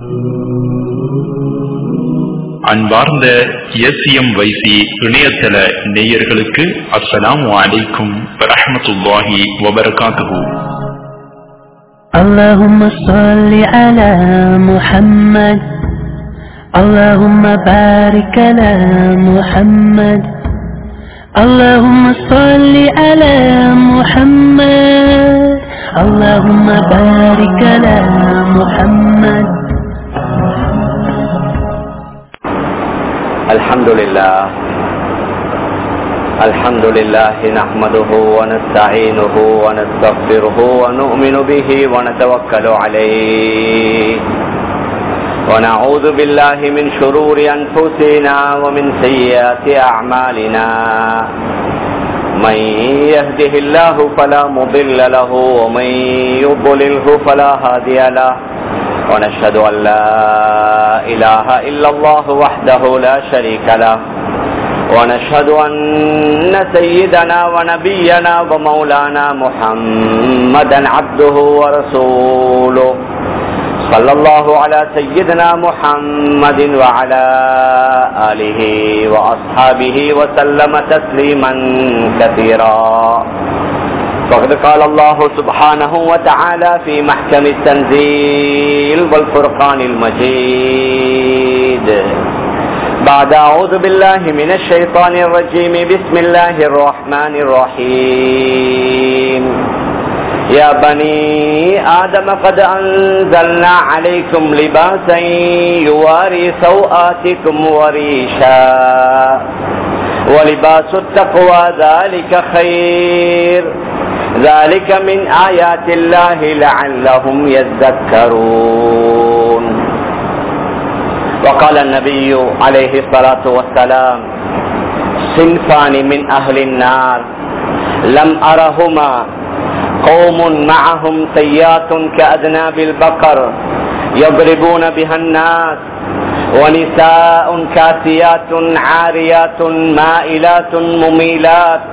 அன்பார்ந்த எஸ்எம் வைசி இணையதள நேயர்களுக்கு அஸ்ஸலாமு அலைக்கும் வரஹ்மத்துல்லாஹி வபரகாத்துஹு اللهم صل على محمد اللهم بارك على محمد اللهم صل على محمد اللهم بارك على محمد الحمد لله الحمد لله نحمده ونستعينه ونستغفره ونؤمن به ونتوكل عليه ونعوذ بالله من شرور أنفسنا ومن سيئات أعمالنا من يهده الله فلا مضل له ومن يضلله فلا هادي له ونشهد أن لا إله إلا الله وحده لا شريك له ونشهد أن سيدنا ونبينا ومولانا محمدا عبده ورسوله صلى الله على سيدنا محمد وعلى آله وأصحابه وسلم تسليما كثيرا وقد قال الله سبحانه وتعالى في محكم التنزيل والفرقان المجيد بعد أعوذ بالله من الشيطان الرجيم بسم الله الرحمن الرحيم يا بني آدم قد أنزلنا عليكم لباسا يواري سوآتكم وريشا ولباس التقوى ذلك خير ذلك من آيات الله لعلهم يذكرون وقال النبي عليه الصلاة والسلام صنفان من أهل النار لم أرهما قوم معهم سيات كأذناب البقر يضربون بها الناس ونساء كاسيات عاريات مائلات مميلات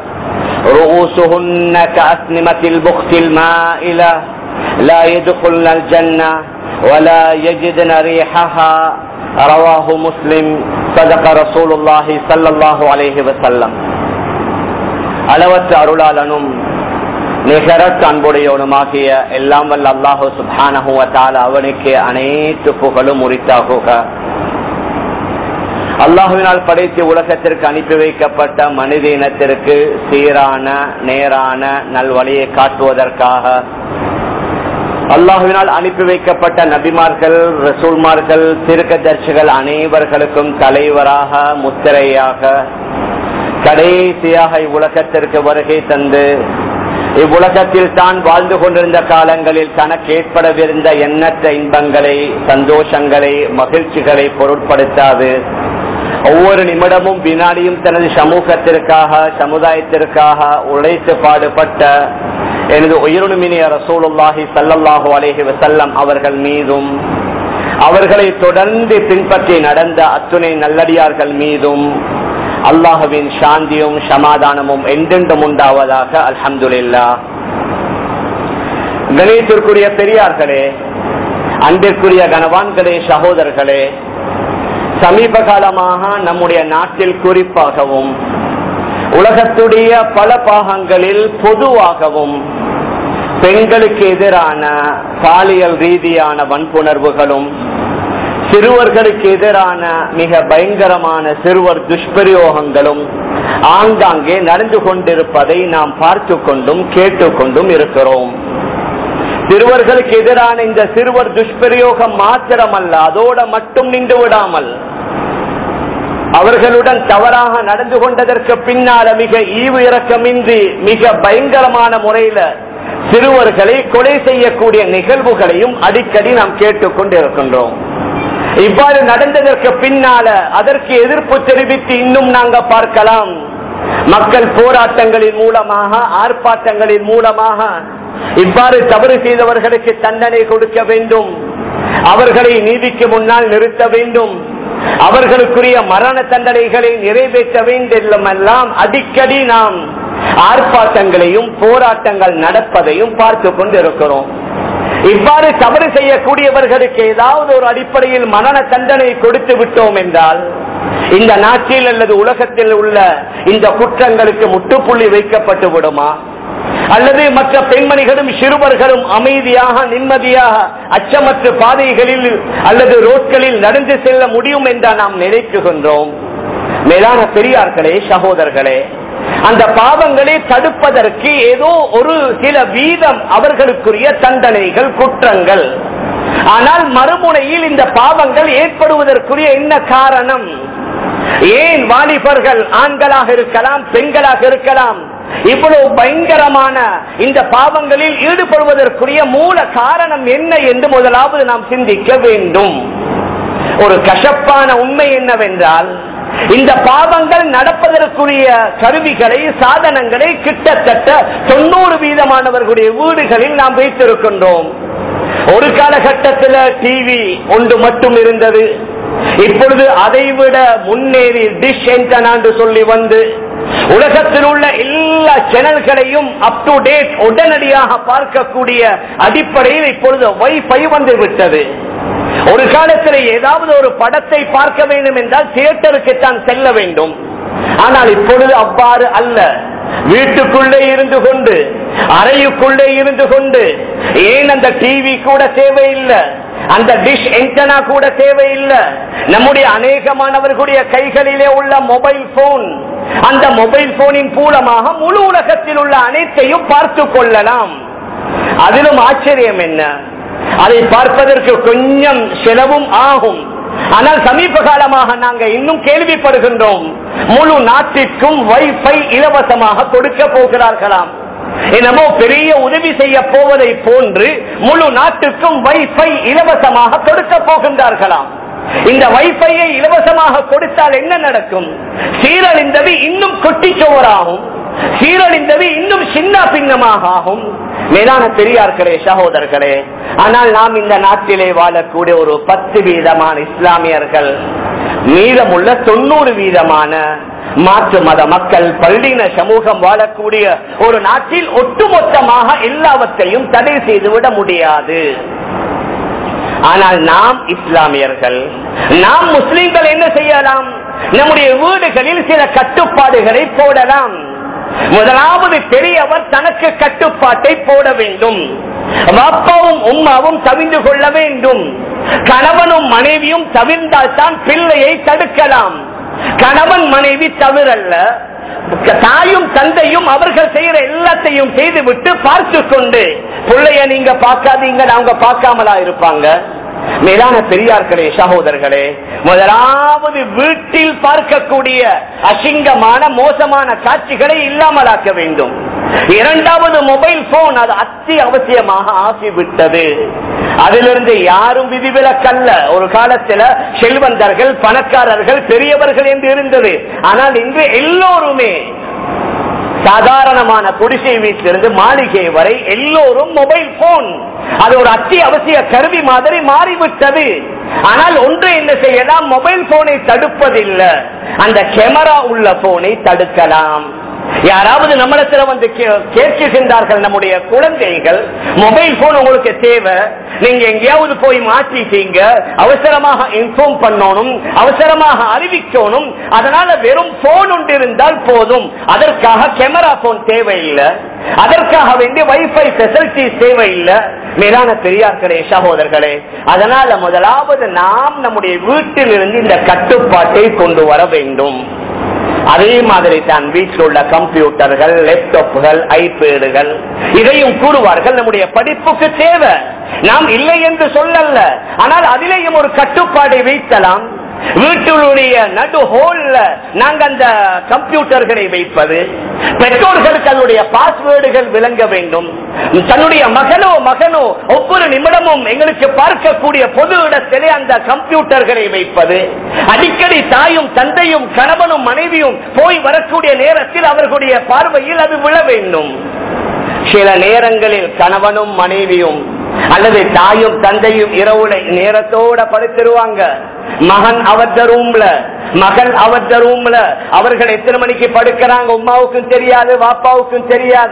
رؤوسهن كأسنمة البخت المائلة لا يدخلن الجنة ولا يجدن ريحها رواه مسلم صدق رسول الله صلى الله عليه وسلم அளவற்ற அருளாளனும் நிகரத் அன்புடையவனுமாகிய எல்லாம் வல்ல அல்லாஹு சுபானகுவத்தால் அவனுக்கு அனைத்து புகழும் உரித்தாகுக அல்லாஹுவினால் படைத்து உலகத்திற்கு அனுப்பி வைக்கப்பட்ட மனித இனத்திற்கு சீரான நேரான நல்வழியை காட்டுவதற்காக அல்லாஹுவினால் அனுப்பி வைக்கப்பட்ட நபிமார்கள் ரசூல்மார்கள் திருக்கதர்சிகள் அனைவர்களுக்கும் தலைவராக முத்திரையாக கடைசியாக இவ்வுலகத்திற்கு வருகை தந்து இவ்வுலகத்தில் தான் வாழ்ந்து கொண்டிருந்த காலங்களில் தனக்கு ஏற்படவிருந்த எண்ணற்ற இன்பங்களை சந்தோஷங்களை மகிழ்ச்சிகளை பொருட்படுத்தாது ஒவ்வொரு நிமிடமும் வினாடியும் தனது சமூகத்திற்காக சமுதாயத்திற்காக உழைத்து பாடுபட்ட எனது உயிருணுமினிய ரசூலுல்லாஹி சல்லல்லாஹு அலேஹி வசல்லம் அவர்கள் மீதும் அவர்களை தொடர்ந்து பின்பற்றி நடந்த அத்துணை நல்லடியார்கள் மீதும் அல்லாஹுவின் சாந்தியும் சமாதானமும் என்றென்றும் உண்டாவதாக அல்ஹம்துல்லா கணேத்திற்குரிய பெரியார்களே அன்பிற்குரிய கனவான்களே சகோதரர்களே சமீப காலமாக நம்முடைய நாட்டில் குறிப்பாகவும் உலகத்துடைய பல பாகங்களில் பொதுவாகவும் பெண்களுக்கு எதிரான பாலியல் ரீதியான வன்புணர்வுகளும் சிறுவர்களுக்கு எதிரான மிக பயங்கரமான சிறுவர் துஷ்பிரயோகங்களும் ஆங்காங்கே நடந்து கொண்டிருப்பதை நாம் பார்த்து கொண்டும் கேட்டுக்கொண்டும் இருக்கிறோம் சிறுவர்களுக்கு எதிரான இந்த சிறுவர் துஷ்பிரயோகம் மாத்திரமல்ல அதோட மட்டும் நின்று விடாமல் அவர்களுடன் தவறாக நடந்து கொண்டதற்கு பின்னால மிக ஈவு இறக்கமின்றி மிக பயங்கரமான முறையில சிறுவர்களை கொலை செய்யக்கூடிய நிகழ்வுகளையும் அடிக்கடி நாம் கேட்டுக்கொண்டிருக்கின்றோம் இவ்வாறு நடந்ததற்கு பின்னால அதற்கு எதிர்ப்பு தெரிவித்து இன்னும் நாங்க பார்க்கலாம் மக்கள் போராட்டங்களின் மூலமாக ஆர்ப்பாட்டங்களின் மூலமாக இவ்வாறு தவறு செய்தவர்களுக்கு தண்டனை கொடுக்க வேண்டும் அவர்களை நீதிக்கு முன்னால் நிறுத்த வேண்டும் அவர்களுக்குரிய மரண தண்டனைகளை நிறைவேற்ற வேண்டும் எல்லாம் அடிக்கடி நாம் ஆர்ப்பாட்டங்களையும் போராட்டங்கள் நடப்பதையும் பார்த்து கொண்டிருக்கிறோம் இவ்வாறு தவறு செய்யக்கூடியவர்களுக்கு ஏதாவது ஒரு அடிப்படையில் மரண தண்டனை கொடுத்து விட்டோம் என்றால் இந்த நாட்டில் அல்லது உலகத்தில் உள்ள இந்த குற்றங்களுக்கு முட்டுப்புள்ளி வைக்கப்பட்டு விடுமா அல்லது மற்ற பெண்மணிகளும் சிறுவர்களும் அமைதியாக நிம்மதியாக அச்சமற்ற பாதைகளில் அல்லது ரோட்களில் நடந்து செல்ல முடியும் என்று நாம் நினைக்குகின்றோம் மேலான பெரியார்களே சகோதரர்களே அந்த பாவங்களை தடுப்பதற்கு ஏதோ ஒரு சில வீதம் அவர்களுக்குரிய தண்டனைகள் குற்றங்கள் ஆனால் மறுமுனையில் இந்த பாவங்கள் ஏற்படுவதற்குரிய என்ன காரணம் ஏன் வாலிபர்கள் ஆண்களாக இருக்கலாம் பெண்களாக இருக்கலாம் இவ்வளவு பயங்கரமான இந்த பாவங்களில் ஈடுபடுவதற்குரிய மூல காரணம் என்ன என்று முதலாவது நாம் சிந்திக்க வேண்டும் ஒரு கசப்பான உண்மை என்னவென்றால் இந்த பாவங்கள் நடப்பதற்குரிய கருவிகளை சாதனங்களை கிட்டத்தட்ட தொண்ணூறு வீதமானவர்களுடைய வீடுகளில் நாம் வைத்திருக்கின்றோம் ஒரு காலகட்டத்தில் டிவி ஒன்று மட்டும் இருந்தது இப்பொழுது அதைவிட முன்னேறி டிஷ் என்று சொல்லி வந்து உலகத்தில் உள்ள எல்லா சேனல்களையும் அப் டு டேட் உடனடியாக பார்க்கக்கூடிய அடிப்படையில் இப்பொழுது வைஃபை வந்து விட்டது ஒரு காலத்தில் ஏதாவது ஒரு படத்தை பார்க்க வேண்டும் என்றால் தியேட்டருக்கு தான் செல்ல வேண்டும் ஆனால் இப்பொழுது அவ்வாறு அல்ல வீட்டுக்குள்ளே இருந்து கொண்டு அறையுக்குள்ளே இருந்து கொண்டு ஏன் அந்த டிவி கூட தேவையில்லை அந்த டிஷ் என்டனா கூட தேவையில்லை நம்முடைய அநேகமானவர்களுடைய கைகளிலே உள்ள மொபைல் போன் அந்த மொபைல் போனின் மூலமாக முழு உலகத்தில் உள்ள அனைத்தையும் பார்த்து கொள்ளலாம் அதிலும் ஆச்சரியம் என்ன அதை பார்ப்பதற்கு கொஞ்சம் செலவும் ஆகும் ஆனால் சமீப காலமாக நாங்க இன்னும் கேள்விப்படுகின்றோம் முழு நாட்டிற்கும் வைஃபை இலவசமாக கொடுக்க போகிறார்களாம் என்னமோ பெரிய உதவி செய்ய போவதை போன்று முழு நாட்டுக்கும் வைஃபை இலவசமாக கொடுக்க போகின்றார்களாம் இந்த வைஃபையை இலவசமாக கொடுத்தால் என்ன நடக்கும் சீரழிந்தது இன்னும் கொட்டிச்சோராகும் சீரழிந்தது இன்னும் சின்ன பின்னமாக ஆகும் மேலான பெரியார்களே சகோதரர்களே ஆனால் நாம் இந்த நாட்டிலே வாழக்கூடிய ஒரு பத்து வீதமான இஸ்லாமியர்கள் மீதமுள்ள தொண்ணூறு வீதமான மாற்று மத மக்கள் பள்ளின சமூகம் வாழக்கூடிய ஒரு நாட்டில் ஒட்டுமொத்தமாக எல்லாவற்றையும் தடை செய்துவிட முடியாது ஆனால் நாம் இஸ்லாமியர்கள் நாம் முஸ்லிம்கள் என்ன செய்யலாம் நம்முடைய வீடுகளில் சில கட்டுப்பாடுகளை போடலாம் முதலாவது பெரியவர் தனக்கு கட்டுப்பாட்டை போட வேண்டும் அப்பாவும் உம்மாவும் தவிந்து கொள்ள வேண்டும் கணவனும் மனைவியும் தவிர்ந்தால் தான் பிள்ளையை தடுக்கலாம் கணவன் மனைவி தவிரல்ல தாயும் தந்தையும் அவர்கள் செய்யற எல்லாத்தையும் செய்துவிட்டு பார்த்து கொண்டு பிள்ளைய நீங்க பார்க்காதீங்க அவங்க பார்க்காமலா இருப்பாங்க மேலான பெரியார்களே சகோதரர்களே முதலாவது வீட்டில் பார்க்கக்கூடிய அசிங்கமான மோசமான காட்சிகளை இல்லாமலாக்க வேண்டும் இரண்டாவது மொபைல் போன் அது அத்தி அவசியமாக ஆகிவிட்டது அதிலிருந்து யாரும் விதிவிலக்கல்ல ஒரு காலத்துல செல்வந்தர்கள் பணக்காரர்கள் பெரியவர்கள் என்று இருந்தது ஆனால் இன்று எல்லோருமே சாதாரணமான குடிசை வீட்டிலிருந்து மாளிகை வரை எல்லோரும் மொபைல் போன் அது ஒரு அத்தி அவசிய கருவி மாதிரி மாறிவிட்டது ஆனால் ஒன்று என்ன செய்யலாம் மொபைல் போனை தடுப்பதில்லை அந்த கேமரா உள்ள போனை தடுக்கலாம் யாராவது நம்மளத்துல வந்து கேட்கின்றார்கள் நம்முடைய குழந்தைகள் மொபைல் போன் உங்களுக்கு தேவை நீங்க எங்கேயாவது போய் மாற்றிட்டீங்க அவசரமாக இன்ஃபார்ம் பண்ணணும் அவசரமாக அறிவிக்கணும் அதனால வெறும் போன் ஒன்று இருந்தால் போதும் அதற்காக கேமரா போன் தேவையில்லை அதற்காக வேண்டிய வைஃபை பெசிலிட்டிஸ் தேவையில்லை மேலான பெரியார்களே சகோதரர்களே அதனால முதலாவது நாம் நம்முடைய வீட்டில் இருந்து இந்த கட்டுப்பாட்டை கொண்டு வர வேண்டும் அதே மாதிரி தான் வீட்டில் உள்ள கம்ப்யூட்டர்கள் லேப்டாப்புகள் ஐபேடுகள் இதையும் கூறுவார்கள் நம்முடைய படிப்புக்கு தேவை நாம் இல்லை என்று சொல்லல ஆனால் அதிலேயும் ஒரு கட்டுப்பாடை வைக்கலாம் வீட்டிலுடைய நடு ஹோல்ல நாங்க அந்த கம்ப்யூட்டர்களை வைப்பது பெற்றோர்களுக்கு அதனுடைய பாஸ்வேர்டுகள் விளங்க வேண்டும் தன்னுடைய மகனோ மகனோ ஒவ்வொரு நிமிடமும் எங்களுக்கு பார்க்கக்கூடிய பொது இடத்திலே அந்த கம்ப்யூட்டர்களை வைப்பது அடிக்கடி தாயும் தந்தையும் கணவனும் மனைவியும் போய் வரக்கூடிய நேரத்தில் அவர்களுடைய பார்வையில் அது விழ வேண்டும் சில நேரங்களில் கணவனும் மனைவியும் அல்லது தாயும் தந்தையும் இரவுல நேரத்தோட படுத்துருவாங்க மகன் அவத்த ரூம்ல மகள் அவத்த ரூம்ல அவர்கள் எத்தனை மணிக்கு படுக்கிறாங்க உமாவுக்கும் தெரியாது வாப்பாவுக்கும் தெரியாது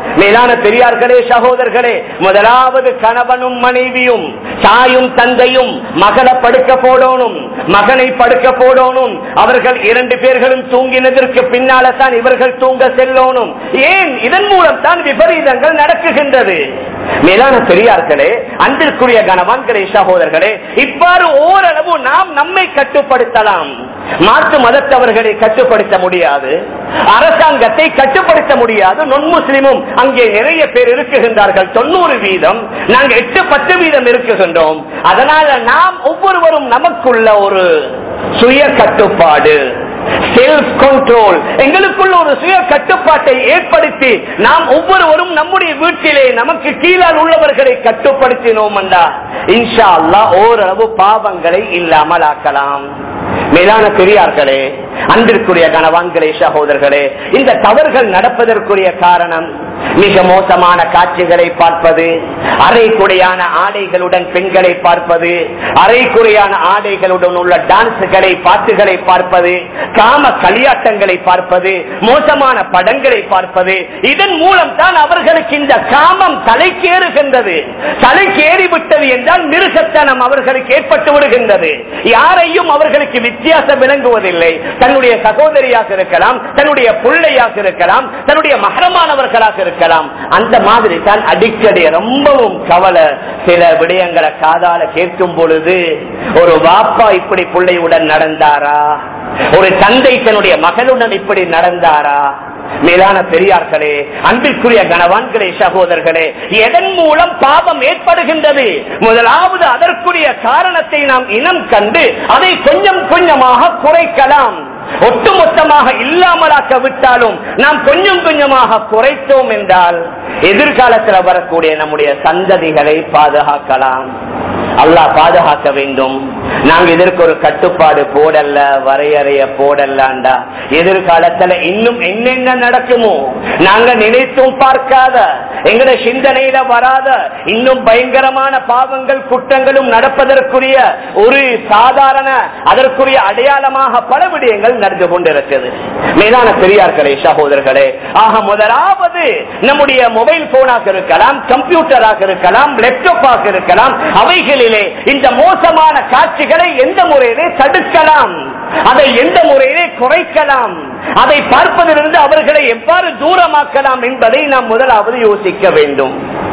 மேலான பெரியார்களே சகோதரர்களே முதலாவது கணவனும் மனைவியும் தாயும் தந்தையும் மகளை படுக்க போடணும் மகனை படுக்க போடணும் அவர்கள் இரண்டு பேர்களும் தூங்கினதற்கு பின்னால தான் இவர்கள் தூங்க செல்லணும் ஏன் இதன் மூலம் தான் விபரீதங்கள் நடக்குகின்றது மேலான பெரியார்களே அன்பிற்குரிய கணவான்களே சகோதரர்களே இவ்வாறு ஓரளவு நாம் நம்மை கட்டுப்படுத்தலாம் மாற்று மதத்தவர்களை கட்டுப்படுத்த முடியாது அரசாங்கத்தை கட்டுப்படுத்த முடியாது நொன் முஸ்லிமும் அங்கே நிறைய பேர் இருக்குகின்றார்கள் தொண்ணூறு வீதம் நாங்க எட்டு பத்து வீதம் இருக்குகின்றோம் அதனால நாம் ஒவ்வொருவரும் நமக்குள்ள ஒரு சுய கட்டுப்பாடு செல்ஃப் கண்ட்ரோல் எங்களுக்குள்ள ஒரு சுய கட்டுப்பாட்டை ஏற்படுத்தி நாம் ஒவ்வொருவரும் நம்முடைய வீட்டிலே நமக்கு கீழால் உள்ளவர்களை கட்டுப்படுத்தினோம் இன்ஷா அல்லா ஓரளவு பாவங்களை இல்லாமல் ஆக்கலாம் மேலான பெரியார்களே அன்பிற்குரிய கணவான்களே சகோதரர்களே இந்த தவறுகள் நடப்பதற்குரிய காரணம் மிக மோசமான காட்சிகளை பார்ப்பது அரைக்குறையான ஆடைகளுடன் பெண்களை பார்ப்பது அரைக்குறையான ஆடைகளுடன் உள்ள டான்ஸுகளை பாட்டுகளை பார்ப்பது காம களியாட்டங்களை பார்ப்பது மோசமான படங்களை பார்ப்பது இதன் மூலம் தான் அவர்களுக்கு இந்த காமம் தலைக்கேறுகின்றது தலைக்கேறி விட்டது என்றால் மிருகத்தனம் அவர்களுக்கு ஏற்பட்டு விடுகின்றது யாரையும் அவர்களுக்கு வித்தியாசம் விளங்குவதில்லை தன்னுடைய சகோதரியாக இருக்கலாம் தன்னுடைய பிள்ளையாக இருக்கலாம் தன்னுடைய மகரமானவர்களாக இருக்கலாம் அந்த மாதிரி தான் அடிக்கடி ரொம்பவும் கவலை சில விடயங்களை காதால கேட்கும் பொழுது ஒரு வாப்பா இப்படி பிள்ளையுடன் நடந்தாரா ஒரு தந்தை தன்னுடைய மகனுடன் இப்படி நடந்தாரா மேலான பெரியார்களே அன்பிற்குரிய கணவான்களே சகோதரர்களே எதன் மூலம் பாவம் ஏற்படுகின்றது முதலாவது அதற்குரிய காரணத்தை நாம் இனம் கண்டு அதை கொஞ்சம் கொஞ்சமாக குறைக்கலாம் ஒட்டுமொத்தமாக இல்லாமலாக்க விட்டாலும் நாம் கொஞ்சம் கொஞ்சமாக குறைத்தோம் என்றால் எதிர்காலத்தில் வரக்கூடிய நம்முடைய சந்ததிகளை பாதுகாக்கலாம் அல்லாஹ் பாதுகாக்க வேண்டும் நாங்க இதற்கு ஒரு கட்டுப்பாடு போடல வரையறைய போடலாண்டா எதிர்காலத்துல இன்னும் என்னென்ன நடக்குமோ நாங்க நினைத்தும் பார்க்காத எங்கட சிந்தனையில வராத இன்னும் பயங்கரமான பாவங்கள் குற்றங்களும் நடப்பதற்குரிய ஒரு சாதாரண அதற்குரிய அடையாளமாக பல விடயங்கள் நடந்து கொண்டிருக்கிறது மேலான பெரியார்களே சகோதரர்களே ஆக முதலாவது நம்முடைய மொபைல் போனாக இருக்கலாம் கம்ப்யூட்டராக இருக்கலாம் லேப்டாப்பாக இருக்கலாம் அவைகளிலே இந்த மோசமான காட்சிகளை எந்த முறையிலே தடுக்கலாம் அதை எந்த முறையிலே குறைக்கலாம் அதை பார்ப்பதிலிருந்து அவர்களை எவ்வாறு தூரமாக்கலாம் என்பதை நாம் முதலாவது யோசிக்க வேண்டும்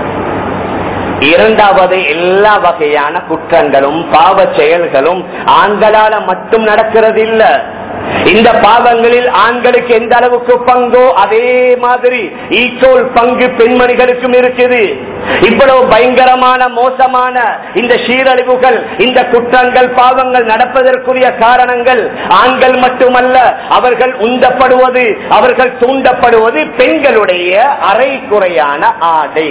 இரண்டாவது எல்லா வகையான குற்றங்களும் பாவ செயல்களும் ஆண்களால மட்டும் நடக்கிறது இல்ல இந்த பாவங்களில் ஆண்களுக்கு எந்த அளவுக்கு பங்கோ அதே மாதிரி ஈச்சோல் பங்கு பெண்மணிகளுக்கும் இருக்குது இவ்வளவு பயங்கரமான மோசமான இந்த சீரழிவுகள் இந்த குற்றங்கள் பாவங்கள் நடப்பதற்குரிய காரணங்கள் ஆண்கள் மட்டுமல்ல அவர்கள் உந்தப்படுவது அவர்கள் தூண்டப்படுவது பெண்களுடைய அரை குறையான ஆடை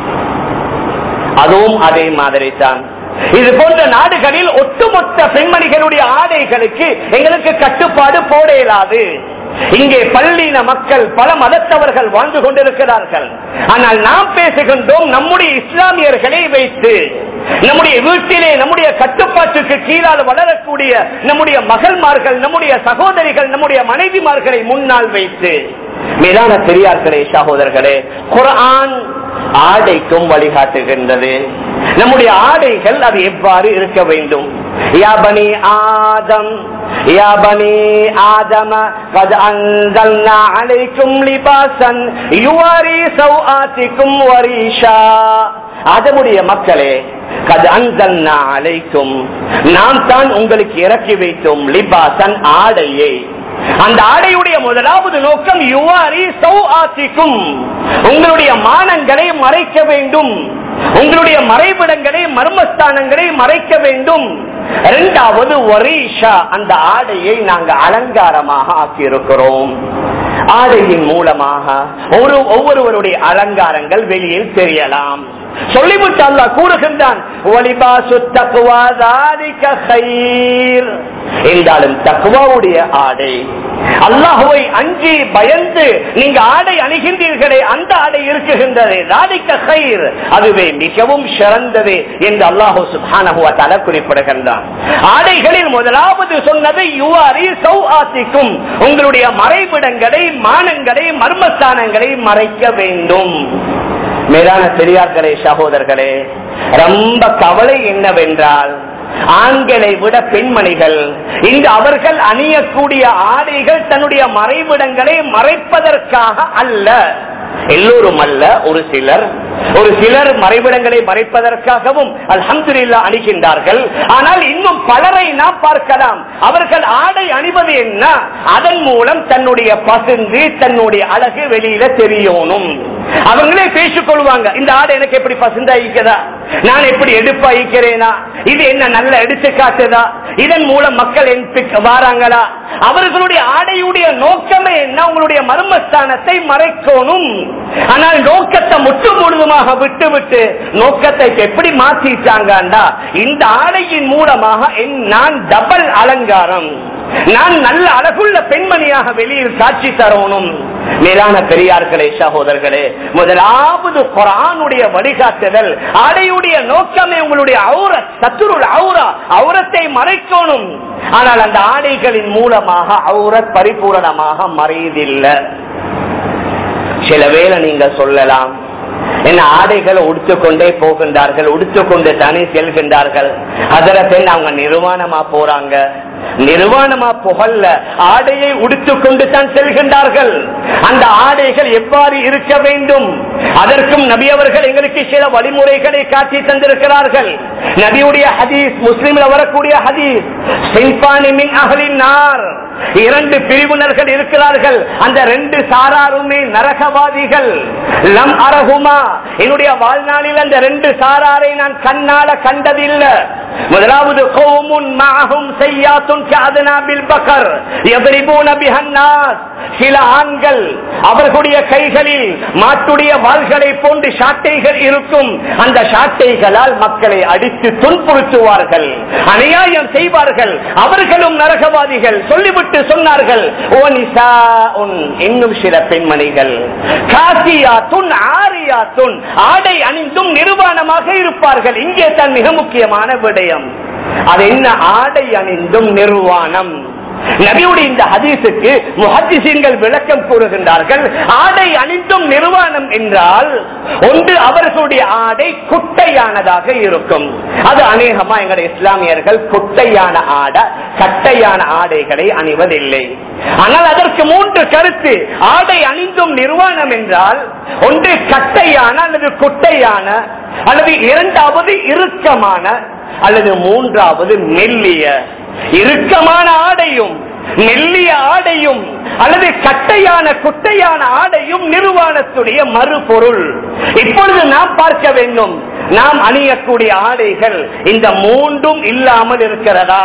அதுவும் அதே மாதிரி தான் இது போன்ற நாடுகளில் ஒட்டுமொத்த பெண்மணிகளுடைய ஆடைகளுக்கு எங்களுக்கு கட்டுப்பாடு போட இயலாது இங்கே பள்ளின மக்கள் பல மதத்தவர்கள் வாழ்ந்து கொண்டிருக்கிறார்கள் ஆனால் நாம் பேசுகின்றோம் நம்முடைய இஸ்லாமியர்களை வைத்து நம்முடைய வீட்டிலே நம்முடைய கட்டுப்பாட்டுக்கு கீழால் வளரக்கூடிய நம்முடைய மகள்மார்கள் நம்முடைய சகோதரிகள் நம்முடைய மனைவிமார்களை முன்னால் வைத்து மேலான பெரியார்களே சகோதரர்களே குரான் ஆடைக்கும் வழிகாட்டுகின்றது நம்முடைய ஆடைகள் அது எவ்வாறு இருக்க வேண்டும் யாபனி ஆதம் யாபனி ஆதம قد أنزلنا عليكم لباسا يواري سوآتكم وريشا அதமுடைய மக்களே கது அன்சல்னா அழைக்கும் நாம் தான் உங்களுக்கு இறக்கி வைத்தோம் லிபாசன் ஆடையை அந்த ஆடையுடைய முதலாவது நோக்கம் யுவாரி சௌ ஆசிக்கும் உங்களுடைய மானங்களை மறைக்க வேண்டும் உங்களுடைய மறைவிடங்களை மர்மஸ்தானங்களை மறைக்க வேண்டும் இரண்டாவது ஒரீஷா அந்த ஆடையை நாங்க அலங்காரமாக ஆக்கியிருக்கிறோம் ஆடையின் மூலமாக ஒரு ஒவ்வொருவருடைய அலங்காரங்கள் வெளியில் தெரியலாம் சொல்லிவிட்டு அல்லாஹ் கூறுகின்றான் "வலிபாசு தக்வா ذَلِكَ خَيْرٌ." என்றாலும் தக்குவாவுடைய ஆடை அல்லாஹுவை அஞ்சி பயந்து நீங்க ஆடை அணிகின்றீர்களே அந்த ஆடை இருக்குகின்றது ராதிக்க கயிர் அதுவே மிகவும் சிறந்தது என்று அல்லாஹு சுபானஹுவ தல குறிப்பிடுகின்றான் ஆடைகளில் முதலாவது சொன்னது யுவாரி சௌஆத்திக்கும் உங்களுடைய மறைவிடங்களை மானங்களை மர்மஸ்தானங்களை மறைக்க வேண்டும் மேலான பெரியார்களே சகோதரர்களே ரொம்ப கவலை என்னவென்றால் ஆண்களை விட பெண்மணிகள் இங்கு அவர்கள் அணியக்கூடிய ஆடைகள் தன்னுடைய மறைவிடங்களை மறைப்பதற்காக அல்ல எல்லோரும் அல்ல ஒரு சிலர் ஒரு சிலர் மறைவிடங்களை மறைப்பதற்காகவும் அல்ஹம்துலில்லா அணிகின்றார்கள் ஆனால் இன்னும் பலரை நாம் பார்க்கலாம் அவர்கள் ஆடை அணிவது என்ன அதன் மூலம் தன்னுடைய பசுந்து தன்னுடைய அழகு வெளியில தெரியணும் அவங்களே பேசிக் கொள்வாங்க இந்த ஆடை எனக்கு எப்படி பசுந்தாயிக்கிறதா நான் எப்படி எடுப்பாயிக்கிறேனா இது என்ன நல்ல எடுத்துக்காட்டுதா இதன் மூலம் மக்கள் என் பிக் வாராங்களா அவர்களுடைய ஆடையுடைய நோக்கமே என்ன உங்களுடைய மர்மஸ்தானத்தை மறைக்கணும் ஆனால் நோக்கத்தை முற்று முழுதுமாக விட்டு விட்டு நோக்கத்தை எப்படி மாத்திட்டாங்கண்டா இந்த ஆடையின் மூலமாக என் நான் டபுள் அலங்காரம் நான் நல்ல அழகுள்ள பெண்மணியாக வெளியில் காட்சி தரணும் மேலான பெரியார்களே சகோதரர்களே முதலாவது குரானுடைய வழிகாட்டுதல் ஆடையுடைய நோக்கமே உங்களுடைய அவுர சத்துருள் அவுரா அவுரத்தை மறைக்கணும் ஆனால் அந்த ஆடைகளின் மூலமாக அவுரத் பரிபூரணமாக மறையதில்லை சில வேளை நீங்க சொல்லலாம் என்ன ஆடைகளை உடுத்துக்கொண்டே போகின்றார்கள் உடுத்துக்கொண்டு தானே செல்கின்றார்கள் அதர பெண் அவங்க நிர்வாணமா போறாங்க நிர்வாணமா புகழ்ல ஆடையை உடுத்துக்கொண்டு தான் செல்கின்றார்கள் அந்த ஆடைகள் எவ்வாறு இருக்க வேண்டும் அதற்கும் நபி அவர்கள் எங்களுக்கு சில வழிமுறைகளை காட்டி தந்திருக்கிறார்கள் நபியுடைய ஹதீஸ் முஸ்லிம்ல வரக்கூடிய ஹதீஸ் சின்பானி மின் அகலின் நார் இரண்டு பிரிவினர்கள் இருக்கிறார்கள் அந்த ரெண்டு சாராருமே நரகவாதிகள் லம் அரகுமா என்னுடைய வாழ்நாளில் அந்த ரெண்டு சாராரை நான் கண்ணால கண்டதில்லை முதலாவது கோமுன் மாகும் செய்யாத்துன் காதனாபில் பக்கர் எதிரிபூன பிஹன்னாஸ் சில ஆண்கள் அவர்களுடைய கைகளில் மாட்டுடைய வாள்களை போன்று சாட்டைகள் இருக்கும் அந்த சாட்டைகளால் மக்களை அடித்து துன்புறுத்துவார்கள் அநியாயம் செய்வார்கள் அவர்களும் நரகவாதிகள் சொல்லிவிட்டு சொன்னார்கள் ஓ நிசா உன் இன்னும் சில பெண்மணிகள் காசியா துன் ஆரியா துன் ஆடை அணிந்தும் நிர்வாணமாக இருப்பார்கள் இங்கே தான் மிக முக்கியமான விடயம் அது என்ன ஆடை அணிந்தும் நிர்வாணம் நபியுடைய இந்த ஹதீஸுக்கு முஹத்திசீன்கள் விளக்கம் கூறுகின்றார்கள் ஆடை அணிந்தும் நிர்வாணம் என்றால் ஒன்று அவர்களுடைய ஆடை குட்டையானதாக இருக்கும் அது அநேகமா எங்களுடைய இஸ்லாமியர்கள் குட்டையான ஆடை கட்டையான ஆடைகளை அணிவதில்லை ஆனால் அதற்கு மூன்று கருத்து ஆடை அணிந்தும் நிர்வாணம் என்றால் ஒன்று கட்டையான அல்லது குட்டையான அல்லது இரண்டாவது இறுக்கமான அல்லது மூன்றாவது மெல்லிய இறுக்கமான ஆடையும் மெல்லிய ஆடையும் அல்லது கட்டையான குட்டையான ஆடையும் நிர்வாணத்துடைய மறுபொருள் இப்பொழுது நாம் பார்க்க வேண்டும் நாம் அணியக்கூடிய ஆடைகள் இந்த மூன்றும் இல்லாமல் இருக்கிறதா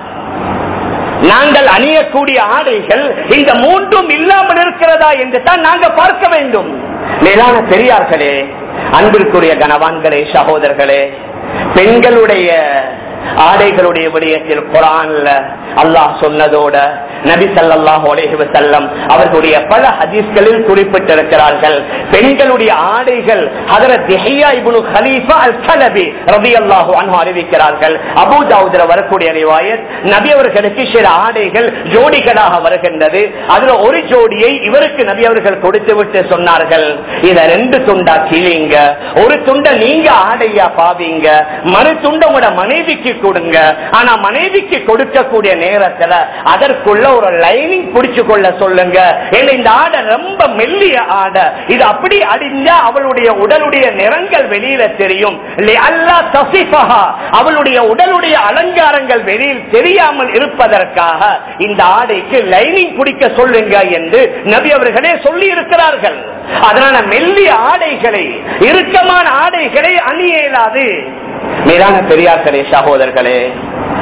நாங்கள் அணியக்கூடிய ஆடைகள் இந்த மூன்றும் இல்லாமல் இருக்கிறதா என்று தான் நாங்கள் பார்க்க வேண்டும் மேலான பெரியார்களே அன்பிற்குரிய கனவான்களே சகோதரர்களே பெண்களுடைய ஆடைகளுடைய விடயத்தில் குரான்ல அல்லாஹ் சொன்னதோட நபி சல்லாஹு அலைஹி வஸல்லம் அவர்களுடைய பல ஹதீஸ்களில் குறிப்பிட்டிருக்கிறார்கள் பெண்களுடைய ஆடைகள் ஹதரத் யஹ்யா இப்னு கலீஃபா அல் கலபி ரலியல்லாஹு அன்ஹு அறிவிக்கிறார்கள் அபூ தாவூத்ல வரக்கூடிய ரிவாயத் நபி அவர்களுக்கு சில ஆடைகள் ஜோடிகளாக வருகின்றது அதுல ஒரு ஜோடியை இவருக்கு நபி அவர்கள் கொடுத்து விட்டு சொன்னார்கள் இத ரெண்டு துண்டா கிழிங்க ஒரு துண்டை நீங்க ஆடையா பாவீங்க மறு துண்டை உங்களோட மனைவிக்கு கொடுங்க ஆனா மனைவிக்கு கொடுக்கக்கூடிய நேரத்துல அதற்குள்ள ஒரு லைனிங் பிடிச்சு கொள்ள சொல்லுங்க ஏன்னா இந்த ஆடை ரொம்ப மெல்லிய ஆடை இது அப்படி அடிஞ்சா அவளுடைய உடலுடைய நிறங்கள் வெளியில தெரியும் அல்லா தசிஃபஹா அவளுடைய உடலுடைய அலங்காரங்கள் வெளியில் தெரியாமல் இருப்பதற்காக இந்த ஆடைக்கு லைனிங் பிடிக்க சொல்லுங்க என்று நபி அவர்களே சொல்லி இருக்கிறார்கள் அதனால மெல்லிய ஆடைகளை இறுக்கமான ஆடைகளை அணிய இயலாது மேலான பெரியார்களே சகோதரர்களே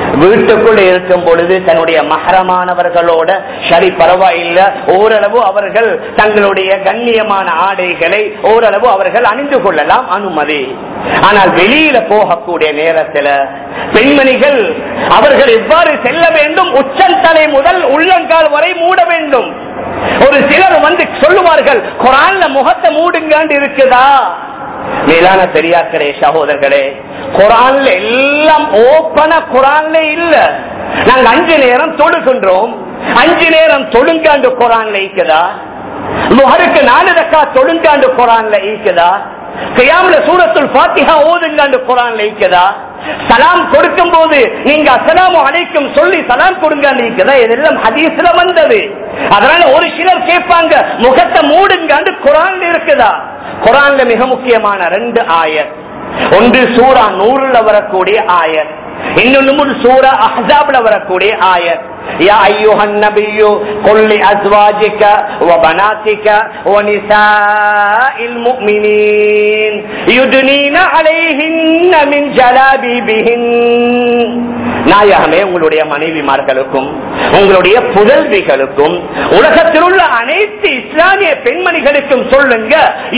வீட்டுக்குள்ள இருக்கும் பொழுது தன்னுடைய மகரமானவர்களோட சரி பரவாயில்ல ஓரளவு அவர்கள் தங்களுடைய கண்ணியமான ஆடைகளை ஓரளவு அவர்கள் அணிந்து கொள்ளலாம் அனுமதி ஆனால் வெளியில போகக்கூடிய நேரத்தில் பெண்மணிகள் அவர்கள் எவ்வாறு செல்ல வேண்டும் உச்சந்தலை முதல் உள்ளங்கால் வரை மூட வேண்டும் ஒரு சிலர் வந்து சொல்லுவார்கள் குரான்ல முகத்தை மூடுங்காண்டு இருக்குதா மேலான பெரியார்களே சகோதரர்களே குரான்ல எல்லாம் ஓப்பன குரான்ல இல்ல நாங்க அஞ்சு நேரம் தொழுகின்றோம் அஞ்சு நேரம் தொழுங்காண்டு குரான்ல இருக்குதா முகருக்கு நாலு ரக்கா தொழுங்காண்டு குரான்ல இருக்குதா கையாமல சூரத்துல் பாத்திகா ஓதுங்காண்டு குரான்ல இருக்குதா சலாம் கொடுக்கும் போது நீங்க அசலாமு அழைக்கும் சொல்லி சலாம் கொடுங்காண்டு இருக்குதா இதெல்லாம் ஹதீஸ்ல வந்தது அதனால ஒரு சிலர் கேட்பாங்க முகத்தை மூடுங்காண்டு குரான்ல இருக்குதா குரான்ல மிக முக்கியமான ரெண்டு ஆயர் ஒன்று சூரா நூறுல வரக்கூடிய ஆயர் இன்னொன்னு சூரா அஹாப்ல வரக்கூடிய ஆயர் يا أيها النبي قل لأزواجك وبناتك ونساء المؤمنين يدنين عليهن من جلابيبهن நாயகமே உங்களுடைய மனைவிமார்களுக்கும் உங்களுடைய புதல்விகளுக்கும் உலகத்தில் உள்ள அனைத்து இஸ்லாமிய பெண்மணிகளுக்கும் சொல்லுங்க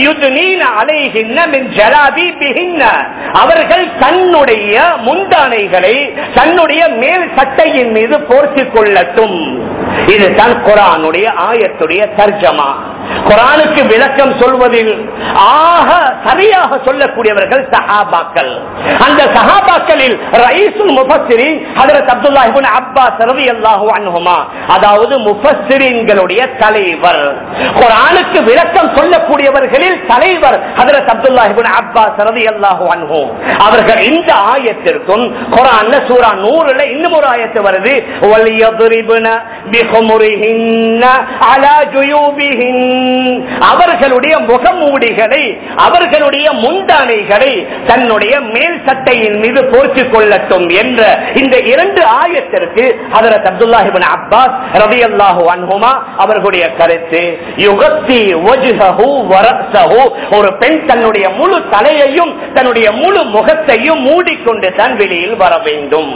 அவர்கள் தன்னுடைய முந்தானைகளை தன்னுடைய மேல் சட்டையின் மீது போர்த்திக் கொள்ளட்டும் இதுதான் குரானுடைய ஆயத்துடைய தர்ஜமா குரானுக்கு விளக்கம் சொல்வதில் ஆக சரியாக சொல்லக்கூடியவர்கள் சஹாபாக்கள் அந்த சஹாபாக்களில் ரைசுல் முபஸ்ஸிரி ஹதரத் அப்துல்லாஹ் இப்னு அப்பாஸ் ரலியல்லாஹு அன்ஹுமா அதாவது முஃபஸ்ஸிரின்களுடைய தலைவர் குரானுக்கு விளக்கம் சொல்லக்கூடியவர்களில் தலைவர் ஹதரத் அப்துல்லாஹ் இப்னு அப்பாஸ் ரலியல்லாஹு அன்ஹு அவர்கள் இந்த ஆயத்திற்கும் குரான்ல சூரா 100ல இன்னும் ஒரு ஆயத்து வருது வலியதுரிபுன பிஹுமுரிஹின்ன அலா ஜுயூபிஹின் அவர்களுடைய முகமூடிகளை அவர்களுடைய முந்தானைகளை தன்னுடைய மேல் சட்டையின் மீது போர்த்திக் கொள்ளட்டும் என்ற இந்த இரண்டு ஆயத்திற்கு ஹதரத் அப்துல்லாஹிபின் அப்பாஸ் ரவி அல்லாஹு அன்ஹுமா அவர்களுடைய கருத்து யுகத்தி வஜ்ஹஹு வரஸஹு ஒரு பெண் தன்னுடைய முழு தலையையும் தன்னுடைய முழு முகத்தையும் மூடிக்கொண்டு தான் வெளியில் வர வேண்டும்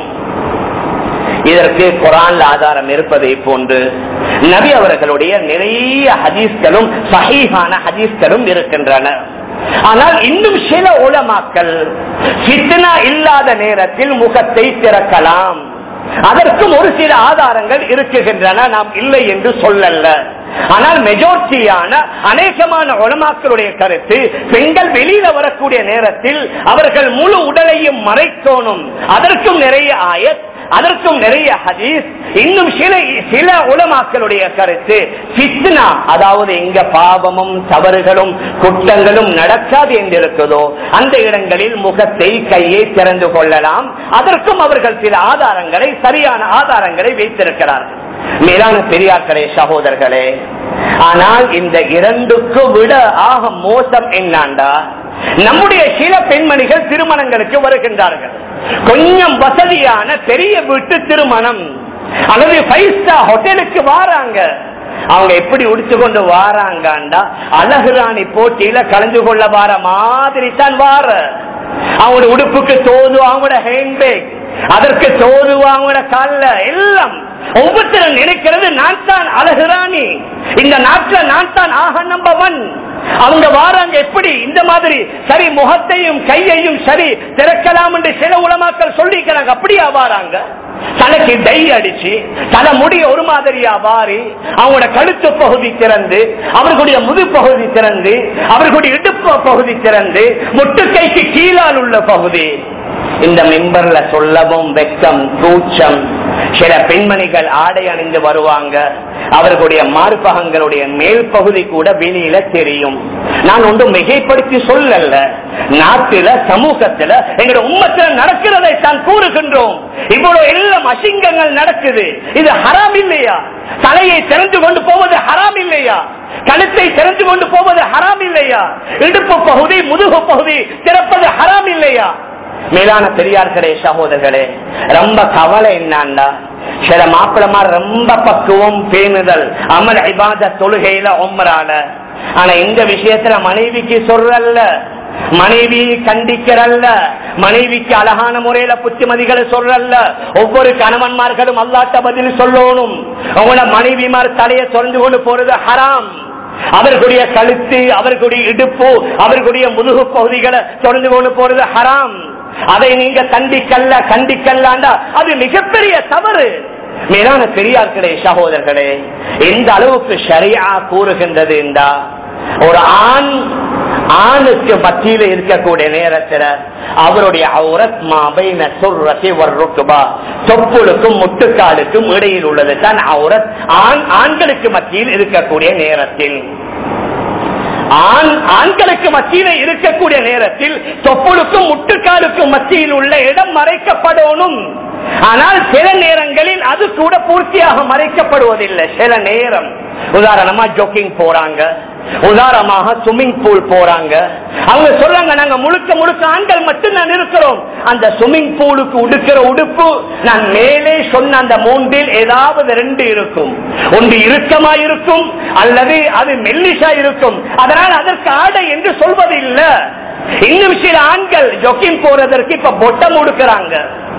இதற்கு குரான் ஆதாரம் இருப்பதை போன்று நபி அவர்களுடைய நிறைய ஹதீஸ்களும் சஹீஹான ஹதீஸ்களும் இருக்கின்றன ஆனால் இன்னும் சில உலமாக்கள் சித்தனா இல்லாத நேரத்தில் முகத்தை திறக்கலாம் அதற்கும் ஒரு சில ஆதாரங்கள் இருக்குகின்றன நாம் இல்லை என்று சொல்லல்ல ஆனால் மெஜாரிட்டியான அநேகமான உலமாக்களுடைய கருத்து பெண்கள் வெளியில வரக்கூடிய நேரத்தில் அவர்கள் முழு உடலையும் மறைக்கணும் அதற்கும் நிறைய ஆயத் அதற்கும் நிறைய ஹதீஸ் இன்னும் சில சில உலமாக்களுடைய கருத்து பித்னா அதாவது எங்க பாவமும் தவறுகளும் குற்றங்களும் நடக்காது என்று இருக்குதோ அந்த இடங்களில் முகத்தை கையை திறந்து கொள்ளலாம் அதற்கும் அவர்கள் சில ஆதாரங்களை சரியான ஆதாரங்களை வைத்திருக்கிறார்கள் மேலான பெரியார்களே சகோதரர்களே ஆனால் இந்த இரண்டுக்கு விட ஆக மோசம் என்னாண்டா நம்முடைய சில பெண்மணிகள் திருமணங்களுக்கு வருகின்றார்கள் கொஞ்சம் வசதியான பெரிய வீட்டு திருமணம் அல்லது ஃபைவ் ஸ்டார் ஹோட்டலுக்கு வாராங்க அவங்க எப்படி உடிச்சு கொண்டு வாராங்கண்டா அழகுராணி போட்டியில கலந்து கொள்ள வார மாதிரி தான் வார அவங்களோட உடுப்புக்கு தோது அவங்களோட ஹேண்ட்பேக் அதற்கு தோது அவங்களோட கால்ல எல்லாம் ஒவ்வொருத்தரும் நினைக்கிறது நான் தான் அழகுராணி இந்த நாட்டில் நான் தான் ஆக நம்பர் ஒன் அவங்க வாராங்க எப்படி இந்த மாதிரி சரி முகத்தையும் கையையும் சரி திறக்கலாம் என்று சில உலமாக்கள் சொல்லிக்கிறாங்க அப்படியா வாராங்க தலைக்கு டை அடிச்சு தலை முடிய ஒரு மாதிரியா வாரி அவங்களோட கழுத்து பகுதி திறந்து அவர்களுடைய முது பகுதி திறந்து அவர்களுடைய இடுப்பு பகுதி திறந்து முட்டுக்கைக்கு கீழால் உள்ள பகுதி இந்த மெம்பர்ல சொல்லவும் வெக்கம் கூச்சம் சில பெண்மணிகள் ஆடை அணிந்து வருவாங்க அவர்களுடைய மார்பகங்களுடைய மேல் பகுதி கூட வெளியில தெரியும் நான் ஒன்று மிகைப்படுத்தி சொல்லல நாட்டில சமூகத்துல எங்களுடைய உம்மத்துல நடக்கிறதை தான் கூறுகின்றோம் இவ்வளவு எல்லாம் அசிங்கங்கள் நடக்குது இது ஹராம் இல்லையா தலையை திறந்து கொண்டு போவது ஹராம் இல்லையா கழுத்தை திறந்து கொண்டு போவது ஹராம் இல்லையா இடுப்பு பகுதி முதுகு பகுதி திறப்பது ஹராம் இல்லையா மேலான பெரியார்களே சகோதரர்களே ரொம்ப கவலை என்னாண்டா சில மாப்பிளமார் ரொம்ப பக்குவம் பேணுதல் அமல் இபாத தொழுகையில ஒம்மரால ஆனா இந்த விஷயத்துல மனைவிக்கு சொல்றல்ல மனைவி கண்டிக்கிறல்ல மனைவிக்கு அழகான முறையில புத்திமதிகளை சொல்றல்ல ஒவ்வொரு கணவன்மார்களும் அல்லாட்ட பதில் சொல்லணும் உங்களோட மனைவிமார் தலையை திறந்து கொண்டு போறது ஹராம் அவர்களுடைய கழுத்து அவர்களுடைய இடுப்பு அவர்களுடைய முதுகு பகுதிகளை தொடர்ந்து கொண்டு போறது ஹராம் அதை நீங்க கண்டிக்கல்ல கண்டிக்கல்லாண்டா அது மிகப்பெரிய தவறு மேலான பெரியார்களே சகோதரர்களே எந்த அளவுக்கு சரியா கூறுகின்றது என்றா ஒரு ஆண் ஆணுக்கு மத்தியில இருக்கக்கூடிய நேரத்துல அவருடைய அவுரத் மாபைன சொல்றதை வர்றோக்குபா தொப்புளுக்கும் முட்டுக்காலுக்கும் இடையில் உள்ளது தான் அவுரத் ஆண் ஆண்களுக்கு மத்தியில் இருக்கக்கூடிய நேரத்தில் ஆண் ஆண்களுக்கு மத்தியில இருக்கக்கூடிய நேரத்தில் தொப்புளுக்கும் முட்டுக்காலுக்கும் மத்தியில் உள்ள இடம் மறைக்கப்படணும் ஆனால் சில நேரங்களில் அது கூட பூர்த்தியாக மறைக்கப்படுவதில்லை சில நேரம் உதாரணமா ஜோக்கிங் போறாங்க உதாரணமாக ஸ்விம்மிங் பூல் போறாங்க அவங்க சொல்றாங்க நாங்க முழுக்க முழுக்க ஆண்கள் மட்டும் நான் இருக்கிறோம் அந்த ஸ்விம்மிங் பூலுக்கு உடுக்கிற உடுப்பு நான் மேலே சொன்ன அந்த மூன்றில் ஏதாவது ரெண்டு இருக்கும் ஒன்று இறுக்கமா இருக்கும் அல்லது அது மெல்லிசா இருக்கும் அதனால் அதற்கு ஆடை என்று சொல்வது இல்ல இன்னும் சில ஆண்கள் ஜொக்கிங் போறதற்கு இப்ப பொட்டம் உடுக்கிறாங்க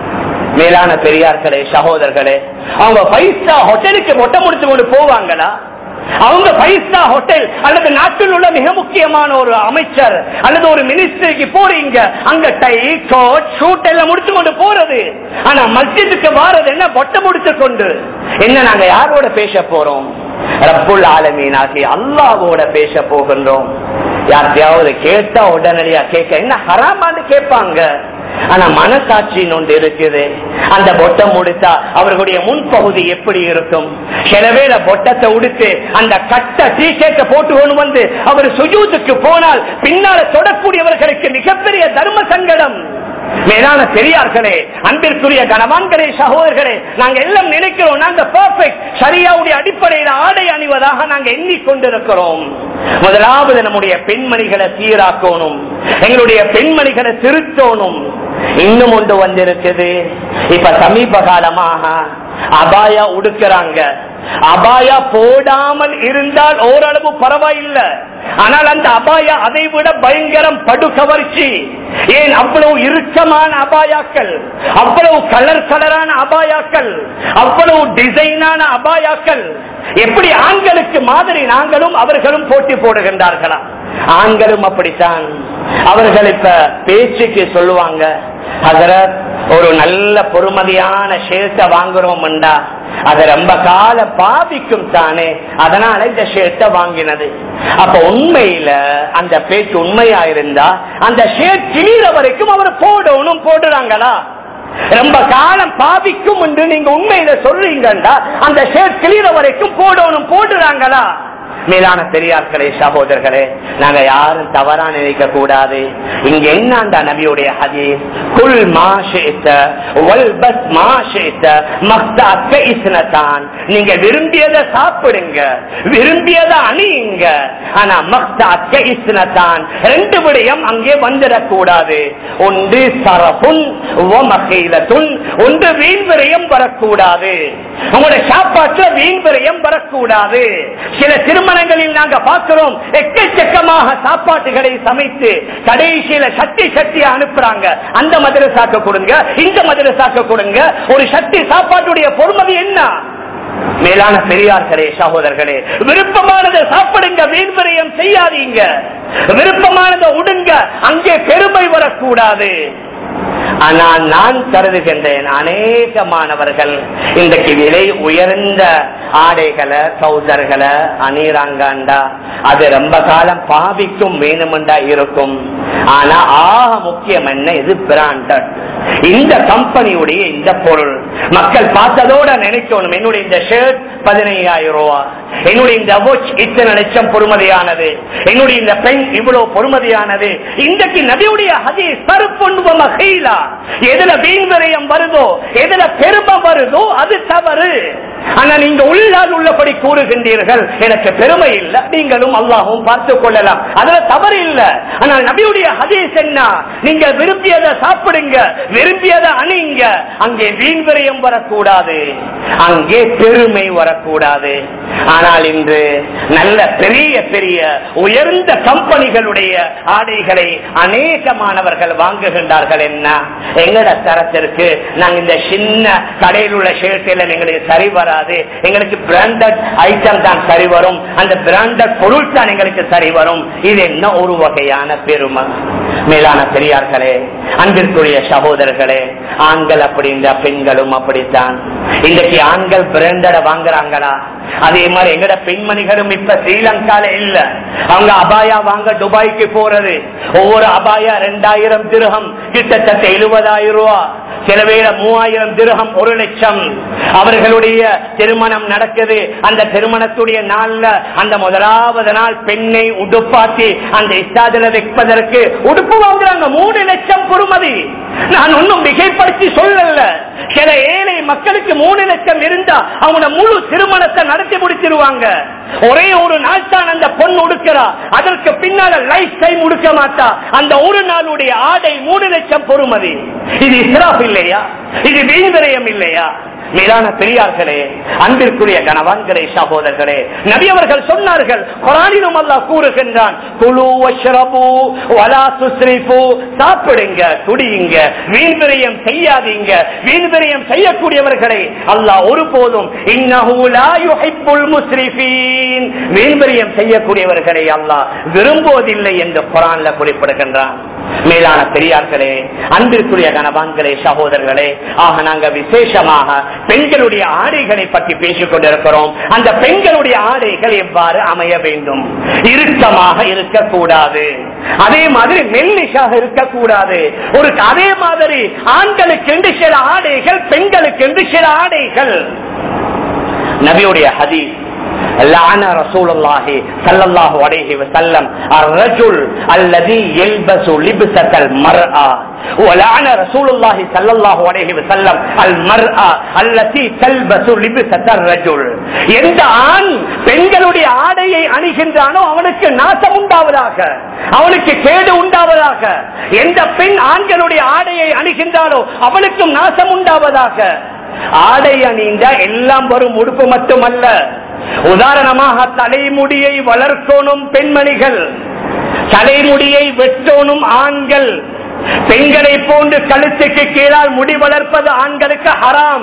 மேலான பெரியார்களே சகோதரர்களே அவங்க ஃபைவ் ஸ்டார் ஹோட்டலுக்கு மொட்டை முடிச்சு கொண்டு போவாங்களா அவங்க ஃபைவ் ஸ்டார் ஹோட்டல் அல்லது நாட்டில் உள்ள மிக முக்கியமான ஒரு அமைச்சர் அல்லது ஒரு மினிஸ்டருக்கு போறீங்க அங்க டை கோட் ஷூட் எல்லாம் முடிச்சு கொண்டு போறது ஆனா மஸ்ஜிதுக்கு வாரது என்ன பொட்டை முடிச்சு கொண்டு என்ன நாங்க யாரோட பேச போறோம் ரப்புல் ஆலமீனாகி அல்லாவோட பேச போகின்றோம் யார்கிட்டயாவது கேட்டா உடனடியா கேட்க என்ன ஹராமான்னு கேட்பாங்க ஆனா மனசாட்சின்னு ஒன்று இருக்குது அந்த பொட்டம் உடுத்தா அவர்களுடைய முன்பகுதி எப்படி இருக்கும் சில பேர பொட்டத்தை உடுத்து அந்த கட்ட டீ ஷர்ட்டை போட்டு கொண்டு வந்து அவர் சுஜூத்துக்கு போனால் பின்னால தொடக்கூடியவர்களுக்கு மிகப்பெரிய தர்ம சங்கடம் மேலான பெரியார்களே அன்பிற்குரிய கனவான்களே சகோதரர்களே நாங்க எல்லாம் நினைக்கிறோம் நாங்க பர்ஃபெக்ட் சரியாவுடைய அடிப்படையில் ஆடை அணிவதாக நாங்க எண்ணிக்கொண்டிருக்கிறோம் முதலாவது நம்முடைய பெண்மணிகளை சீராக்கணும் எங்களுடைய பெண்மணிகளை திருத்தணும் இன்னும் ஒன்று வந்திருக்குது இப்ப சமீப காலமாக அபாயா உடுக்கிறாங்க அபாயா போடாமல் இருந்தால் ஓரளவு பரவாயில்லை ஆனால் அந்த அபாயா அதை விட பயங்கரம் படுகவர்ச்சி ஏன் அவ்வளவு இறுக்கமான அபாயாக்கள் அவ்வளவு கலர் கலரான அபாயாக்கள் அவ்வளவு டிசைனான அபாயாக்கள் எப்படி ஆண்களுக்கு மாதிரி நாங்களும் அவர்களும் போட்டி போடுகின்றார்களா ஆண்களும் அப்படித்தான் அவர்கள் இப்ப பேச்சுக்கு சொல்லுவாங்க ஹசரத் ஒரு நல்ல பொறுமதியான ஷேர்ட்டை வாங்குறோம்டா அது ரொம்ப கால பாதிக்கும் தானே அதனால இந்த ஷேர்ட்டை வாங்கினது அப்ப உண்மையில அந்த பேச்சு உண்மையா இருந்தா அந்த ஷேர்ட் கிளீர வரைக்கும் அவர் போடணும் போடுறாங்களா ரொம்ப காலம் பாதிக்கும் என்று நீங்க உண்மையில சொல்றீங்கடா அந்த ஷேர்ட் கிளீர வரைக்கும் போடணும் போடுறாங்களா மேலான பெரியார்களே சகோதரர்களே நாங்க யாரும் தவறா நினைக்க கூடாது இங்க என்ன அந்த நபியுடைய ஹதீஸ் குல் மாஷேத்த வல்பத் மாஷேத்த மக்தாக்க இஸ்னதான் நீங்க விரும்பியதை சாப்பிடுங்க விரும்பியதை அணியுங்க ஆனா மக்தாக்க இஸ்னதான் ரெண்டு விடயம் அங்கே வந்துடக்கூடாது ஒன்று சரபுன் மகைலத்துன் ஒன்று வீண் விரயம் வரக்கூடாது உங்களுடைய சாப்பாட்டுல வீண் விரயம் வரக்கூடாது சில திருமணங்களில் நாங்க பார்க்கிறோம் எக்கச்சக்கமாக சாப்பாட்டுகளை சமைத்து கடைசியில சட்டி சட்டியா அனுப்புறாங்க அந்த மதுரசாக்க கொடுங்க இந்த மதுரசாக்க கொடுங்க ஒரு சட்டி சாப்பாட்டுடைய பொறுமதி என்ன மேலான பெரியார்களே சகோதரர்களே விருப்பமானதை சாப்பிடுங்க வீண்விரயம் செய்யாதீங்க விருப்பமானதை உடுங்க அங்கே பெருமை வரக்கூடாது ஆனால் நான் கருதுகின்றேன் அநேகமானவர்கள் இன்றைக்கு விலை உயர்ந்த ஆடைகளை சௌதர்களை அணிறாங்கண்டா அது ரொம்ப காலம் பாவிக்கும் வேணுமெண்டா இருக்கும் ஆனா ஆக முக்கியம் என்ன இது பிராண்டட் இந்த கம்பெனியுடைய இந்த பொருள் மக்கள் பார்த்ததோட நினைக்கணும் என்னுடைய இந்த ஷர்ட் பதினையாயிரம் ரூபாய் என்னுடைய இந்த வாட்ச் இத்தனை லட்சம் பொறுமதியானது என்னுடைய இந்த பெண் இவ்வளவு பொறுமதியானது இன்றைக்கு நபியுடைய ஹதி சருப்பொன்பு மகைலா எதுல வீண் விரயம் வருதோ எதுல பெருமை வருதோ அது தவறு ஆனா நீங்க உள்ளால் உள்ளபடி கூறுகின்றீர்கள் எனக்கு பெருமை இல்ல நீங்களும் அல்லாஹும் பார்த்துக் கொள்ளலாம் அதுல தவறு இல்ல ஆனால் நபியுடைய ஹதீஸ் என்ன நீங்க விரும்பியதை சாப்பிடுங்க விரும்பியதை அணிங்க அங்கே வீண் விரயம் வரக்கூடாது அங்கே பெருமை வரக்கூடாது ஆனால் இன்று நல்ல பெரிய பெரிய உயர்ந்த கம்பெனிகளுடைய ஆடைகளை அநேக மாணவர்கள் வாங்குகின்றார்கள் என்ன எங்கட தரத்திற்கு நாங்க இந்த சின்ன கடையில் உள்ள ஷர்ட்டில் எங்களுக்கு சரி வராது எங்களுக்கு பிராண்டட் ஐட்டம் தான் சரி வரும் அந்த பிராண்டட் பொருள் தான் எங்களுக்கு சரி வரும் இது என்ன ஒரு வகையான பெருமை மேலான பெரியார்களே அன்பிற்குரிய சகோதரர்களே ஆண்கள் அப்படி இந்த பெண்களும் அப்படித்தான் இன்றைக்கு ஆண்கள் பிராண்டட வாங்குறாங்களா அதே மாதிரி எங்கட பெண்மணிகளும் இப்ப ஸ்ரீலங்கால இல்ல அவங்க அபாயா வாங்க துபாய்க்கு போறது ஒவ்வொரு அபாயா ரெண்டாயிரம் திருகம் கிட்டத்தட்ட எழுபதாயிரம் ரூபாய் சில வேளை மூவாயிரம் திருகம் ஒரு லட்சம் அவர்களுடைய திருமணம் நடக்குது அந்த திருமணத்துடைய நாள்ல அந்த முதலாவது நாள் பெண்ணை உடுப்பாத்தி அந்த இஸ்தாதில வைப்பதற்கு உடுப்பு வாங்குறாங்க மூணு லட்சம் பொறுமதி நான் ஒன்னும் மிகைப்படுத்தி சொல்லல சில ஏழை மக்களுக்கு மூணு லட்சம் இருந்தா அவங்க முழு திருமணத்தை நடத்தி முடிச்சிருவாங்க ஒரே ஒரு நாள் தான் அந்த பொண்ணு உடுக்கிறா அதற்கு பின்னால லைஃப் டைம் உடுக்க மாட்டா அந்த ஒரு நாளுடைய ஆடை மூணு லட்சம் பொறுமதி இது இஸ்ராப் இல்லையா இது வீண்விரயம் இல்லையா மேலான பெரியார்களே அன்பிற்குரிய கணவான்களே சகோதரர்களே நபி அவர்கள் சொன்னார்கள் குரானிலும் அல்லாஹ் கூறுகின்றான் குழு வஷ்ரபு வலா துஸ்ரிஃபு சாப்பிடுங்க குடியுங்க வீண்விரயம் செய்யாதீங்க வீண்விரயம் செய்யக்கூடியவர்களை அல்லாஹ் ஒருபோதும் இன்னஹு லா யுஹிப்புல் முஸ்ரிஃபீன் வீண்விரயம் செய்யக்கூடியவர்களை அல்லாஹ் விரும்புவதில்லை என்று குரான்ல குறிப்பிடுகின்றான் மேலான பெரியார்களே அன்பிற்குரிய கணவான்களே சகோதரர்களே ஆக நாங்க விசேஷமாக பெண்களுடைய ஆடைகளை பற்றி பேசிக் கொண்டிருக்கிறோம் அந்த பெண்களுடைய ஆடைகள் எவ்வாறு அமைய வேண்டும் இறுக்கமாக இருக்கக்கூடாது அதே மாதிரி மெல்லிஷாக இருக்கக்கூடாது ஒரு அதே மாதிரி ஆண்களுக்கு என்று சில ஆடைகள் பெண்களுக்கு என்று சில ஆடைகள் நபியுடைய ஹதீஸ் لعن رسول الله صلى الله عليه وسلم الرجل الذي يلبس لبسة المرأة ولعن رسول الله صلى الله عليه وسلم المرأة التي تلبس لبسة الرجل எந்த ஆண் பெண்களுடைய ஆடையை அணிகின்றானோ அவனுக்கு நாசம் உண்டாவதாக அவனுக்கு கேடு உண்டாவதாக எந்த பெண் ஆண்களுடைய ஆடையை அணிகின்றானோ அவனுக்கும் நாசம் உண்டாவதாக ஆடை அணிந்த எல்லாம் வரும் உடுப்பு மட்டுமல்ல உதாரணமாக தலைமுடியை வளர்க்கணும் பெண்மணிகள் தலைமுடியை வெட்டோனும் ஆண்கள் பெண்களை போன்று கழுத்துக்கு கீழால் முடி வளர்ப்பது ஆண்களுக்கு ஹராம்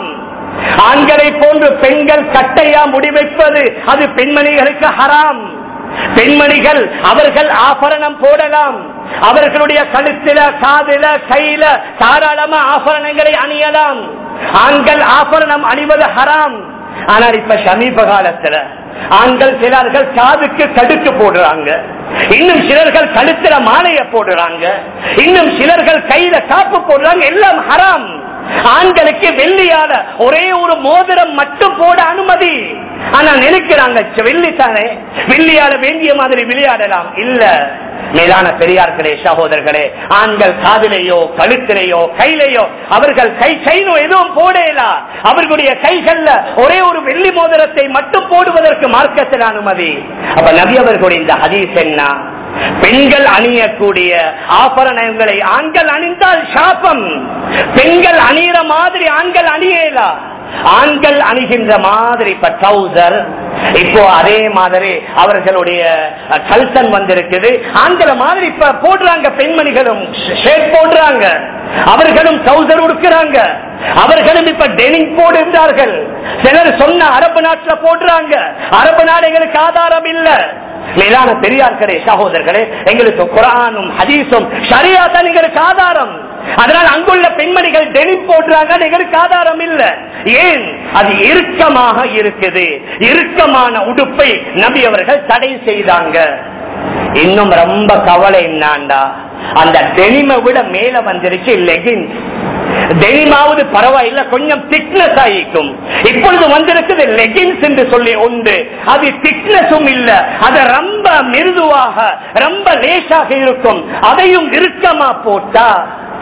ஆண்களை போன்று பெண்கள் கட்டையா முடி வைப்பது அது பெண்மணிகளுக்கு ஹராம் பெண்மணிகள் அவர்கள் ஆபரணம் போடலாம் அவர்களுடைய கழுத்தில காதில கையில தாராளமா ஆபரணங்களை அணியலாம் ஆண்கள் ஆபரணம் அணிவது ஹராம் ஆனால் இப்ப சமீப காலத்துல ஆண்கள் சிலர்கள் காதுக்கு கடுக்கு போடுறாங்க இன்னும் சிலர்கள் கழுத்துல மாலைய போடுறாங்க இன்னும் சிலர்கள் கையில காப்பு போடுறாங்க எல்லாம் ஹராம் ஆண்களுக்கு வெள்ளியால ஒரே ஒரு மோதிரம் மட்டும் போட அனுமதி ஆனா நினைக்கிறாங்க வெள்ளி தானே வெள்ளியால வேண்டிய மாதிரி விளையாடலாம் இல்ல மேலான பெரியார்களே சகோதரர்களே ஆண்கள் காதிலேயோ கழுத்திலேயோ கையிலேயோ அவர்கள் கை செயினோ எதுவும் போடலா அவர்களுடைய கைகள்ல ஒரே ஒரு வெள்ளி மோதிரத்தை மட்டும் போடுவதற்கு மார்க்கத்தில் அனுமதி அப்ப நபி அவர்களுடைய இந்த ஹதீஸ் என்ன பெண்கள் அணியக்கூடிய ஆபரணங்களை ஆண்கள் அணிந்தால் சாபம் பெண்கள் அணியிற மாதிரி ஆண்கள் அணியலா ஆண்கள் அணிகின்ற மாதிரி இப்ப ட்ரௌசர் இப்போ அதே மாதிரி அவர்களுடைய கல்சன் வந்திருக்குது ஆண்கள மாதிரி இப்ப போடுறாங்க பெண்மணிகளும் ஷேட் போடுறாங்க அவர்களும் ட்ரௌசர் உடுக்கிறாங்க அவர்களும் இப்ப டெனிங் போடுகிறார்கள் சிலர் சொன்ன அரபு நாட்டுல போடுறாங்க அரபு நாடுகளுக்கு ஆதாரம் இல்ல மேலான பெரியார்களே சகோதரர்களே எங்களுக்கு குரானும் ஹதீஸும் சரியா தான் எங்களுக்கு ஆதாரம் அதனால் அங்குள்ள பெண்மணிகள் டெனிம் போடுறாங்க எங்களுக்கு ஆதாரம் இல்ல ஏன் அது இறுக்கமாக இருக்குது இறுக்கமான உடுப்பை நபி அவர்கள் தடை செய்தாங்க இன்னும் ரொம்ப கவலை என்னாண்டா அந்த டெனிமை விட மேல வந்துருச்சு லெகின்ஸ் டெனிமாவது பரவாயில்ல கொஞ்சம் திக்னஸ் ஆகிக்கும் இப்பொழுது வந்திருக்குது லெகின்ஸ் என்று சொல்லி உண்டு அது திக்னஸும் இல்ல அது ரொம்ப மிருதுவாக ரொம்ப லேசாக இருக்கும் அதையும் இறுக்கமா போட்டா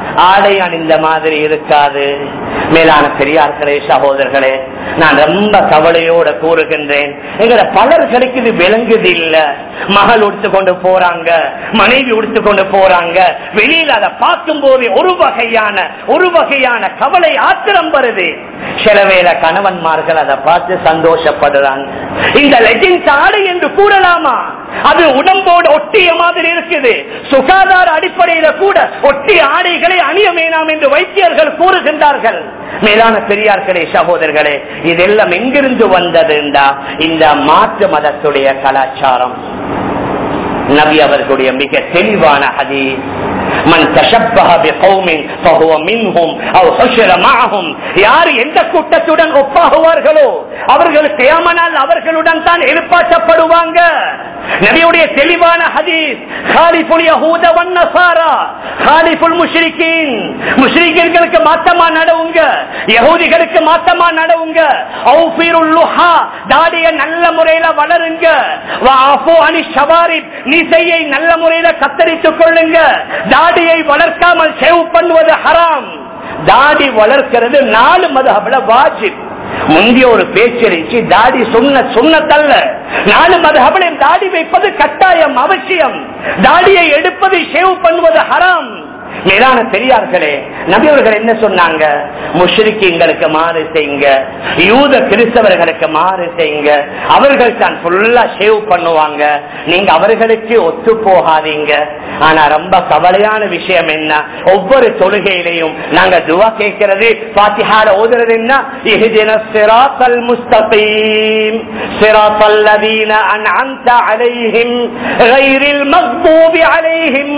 ஆடை அணிந்த மாதிரி இருக்காது மேலான பெரியார்களே சகோதரர்களே நான் ரொம்ப கவலையோட கூறுகின்றேன் எங்கட பலர்களுக்கு இது விளங்குது இல்ல மகள் உடுத்து கொண்டு போறாங்க மனைவி உடுத்து கொண்டு போறாங்க வெளியில அதை பார்க்கும் போது ஒரு வகையான ஒரு வகையான கவலை ஆத்திரம் வருது சில வேளை கணவன்மார்கள் அதை பார்த்து சந்தோஷப்படுறாங்க இந்த லெஜின்ஸ் ஆடை என்று கூறலாமா அது உடம்போடு ஒட்டிய மாதிரி இருக்குது சுகாதார அடிப்படையில கூட ஒட்டிய ஆடைகளை அணிய வேணாம் என்று வைத்தியர்கள் கூறுகின்றார்கள் மேலான பெரியார்களே சகோதரர்களே இதெல்லாம் எங்கிருந்து வந்ததுண்டா இந்த மாற்று மதத்துடைய கலாச்சாரம் நபி அவர்களுடைய மிக தெளிவான ஹதீஸ் மன் தஷப்பஹ பிகௌமின் ஃபஹுவ மின்ஹும் அவ் ஹுஷர மஅஹும் யார் எந்த கூட்டத்துடன் ஒப்பாகுவார்களோ அவர்கள் கியாமனால் அவர்களுடன் தான் எழுப்பாற்றப்படுவாங்க நபியுடைய தெளிவான ஹதீஸ் காலிஃபுல் யஹூத வன் நஸாரா காலிஃபுல் முஷ்ரிகீன் முஷ்ரிகீன்களுக்கு மாத்தமா நடவுங்க யஹூதிகளுக்கு மாத்தமா நடவுங்க அவுஃபிருல் லுஹா தாடிய நல்ல முறையில வளருங்க வஅஃபு அனி ஷவாரிப் மீசையை நல்ல முறையில கத்தரித்துக் கொள்ளுங்க தாடியை வளர்க்காமல் சேவ் பண்ணுவது ஹராம் தாடி வளர்க்கிறது நாலு மதஹபல வாஜிப் முந்தைய ஒரு பேச்சரிச்சு தாடி சொன்ன சொன்னதல்ல நாலு மதஹபலில் தாடி வைப்பது கட்டாயம் அவசியம் தாடியை எடுப்பது சேவ் பண்ணுவது ஹராம் மேலான பெரியார்களே நபியவர்கள் என்ன சொன்னாங்க முஷ்ரிக்கீங்களுக்கு மாறு செய்யுங்க யூத கிறிஸ்தவர்களுக்கு மாறு செய்யுங்க அவர்கள் தான் ஃபுல்லா ஷேவ் பண்ணுவாங்க நீங்க அவர்களுக்கு ஒத்து போகாதீங்க ஆனா ரொம்ப கவலையான விஷயம் என்ன ஒவ்வொரு தொழுகையிலையும் நாங்க துவா கேட்கிறது பாத்திஹால ஓதுறது என்ன இஹ்தின சிராத்தல் முஸ்தகீம் சிராத்தல் லதீன அன்அம்த அலைஹிம் غيرில் மக்தூபி அலைஹிம்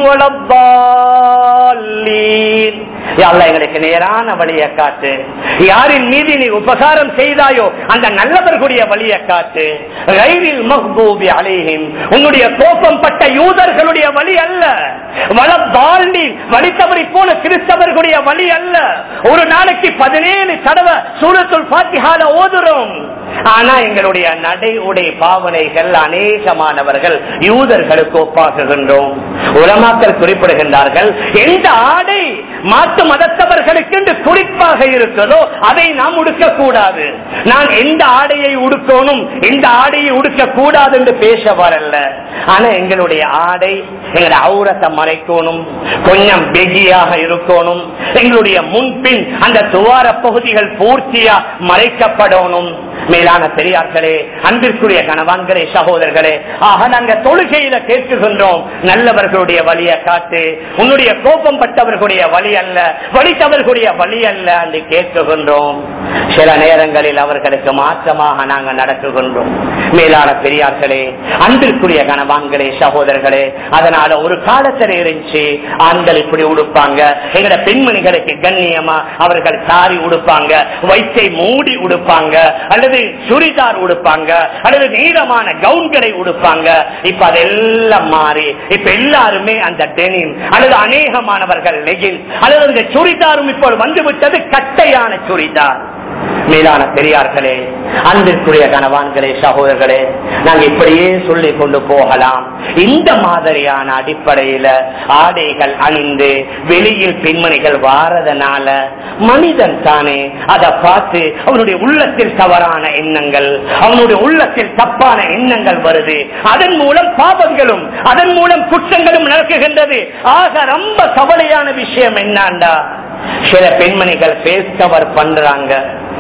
வலத்தால்லீன் யா அல்லாஹ் எங்களுக்கு நேரான வழியை காட்டு யாரின் மீது நீ உபகாரம் செய்தாயோ அந்த நல்லவர்களுடைய வழியை காட்டு ரயிலில் மஹ்பூபி அலைஹிம் உன்னுடைய கோபம் பட்ட யூதர்களுடைய வழி அல்ல வளப்பாண்டி வழி தவறி போன கிறிஸ்தவர்களுடைய வழி அல்ல ஒரு நாளைக்கு பதினேழு தடவை சூரத்துள் பாத்திஹால ஓதுறோம் ஆனா எங்களுடைய நடை உடை பாவனைகள் அநேகமானவர்கள் யூதர்களுக்கு ஒப்பாக்குகின்றோம் உலமாக்கள் குறிப்பிடுகின்றார்கள் எந்த ஆடை மாற்று மதத்தவர்களுக்கு என்று குறிப்பாக இருக்கிறதோ அதை நாம் உடுக்க கூடாது நான் எந்த ஆடையை உடுக்கணும் எந்த ஆடையை உடுக்க கூடாது என்று பேச வரல ஆனா எங்களுடைய ஆடை எங்களுடைய அவுரத்தை மறைக்கணும் கொஞ்சம் பெகியாக இருக்கணும் எங்களுடைய முன்பின் அந்த துவார பகுதிகள் பூர்த்தியா மறைக்கப்படணும் மேலான பெரியார்களே அன்பிற்குரிய கணவான்களே சகோதரர்களே ஆக நாங்க தொழுகையில கேட்குகின்றோம் நல்லவர்களுடைய வழியை காட்டு உன்னுடைய கோபம் பட்டவர்களுடைய வழி அல்ல வலித்தவர்களுடைய வழி அல்ல என்று கேட்குகின்றோம் சில நேரங்களில் அவர்களுக்கு மாற்றமாக நாங்க நடக்குகின்றோம் மேலான பெரியார்களே அன்பிற்குரிய கணவான்களே சகோதரர்களே அதனால ஒரு காலத்தில் இருந்துச்சு ஆண்கள் இப்படி உடுப்பாங்க எங்கட பெண்மணிகளுக்கு கண்ணியமா அவர்கள் சாரி உடுப்பாங்க வயிற்றை மூடி உடுப்பாங்க அல்லது சுரிதார் உடுப்பாங்க அல்லது நீளமான கவுன்களை உடுப்பாங்க இப்ப அதெல்லாம் மாறி இப்ப எல்லாருமே அந்த டெனிம் அல்லது அநேகமானவர்கள் லெகின் அல்லது அந்த சுரிதாரும் இப்போ வந்து விட்டது கட்டையான சுரிதார் மேலான பெரியார்களே அன்பிற்குரிய கணவான்களே சகோதரர்களே நாங்க இப்படியே சொல்லி கொண்டு போகலாம் இந்த மாதிரியான அடிப்படையில ஆடைகள் அணிந்து வெளியில் பெண்மணிகள் வாரதனால மனிதன் தானே அதை பார்த்து அவனுடைய உள்ளத்தில் தவறான எண்ணங்கள் அவனுடைய உள்ளத்தில் தப்பான எண்ணங்கள் வருது அதன் மூலம் பாவங்களும் அதன் மூலம் குற்றங்களும் நடக்குகின்றது ஆக ரொம்ப கவலையான விஷயம் என்னண்டா சில பெண்மணிகள் ஃபேஸ் கவர் பண்றாங்க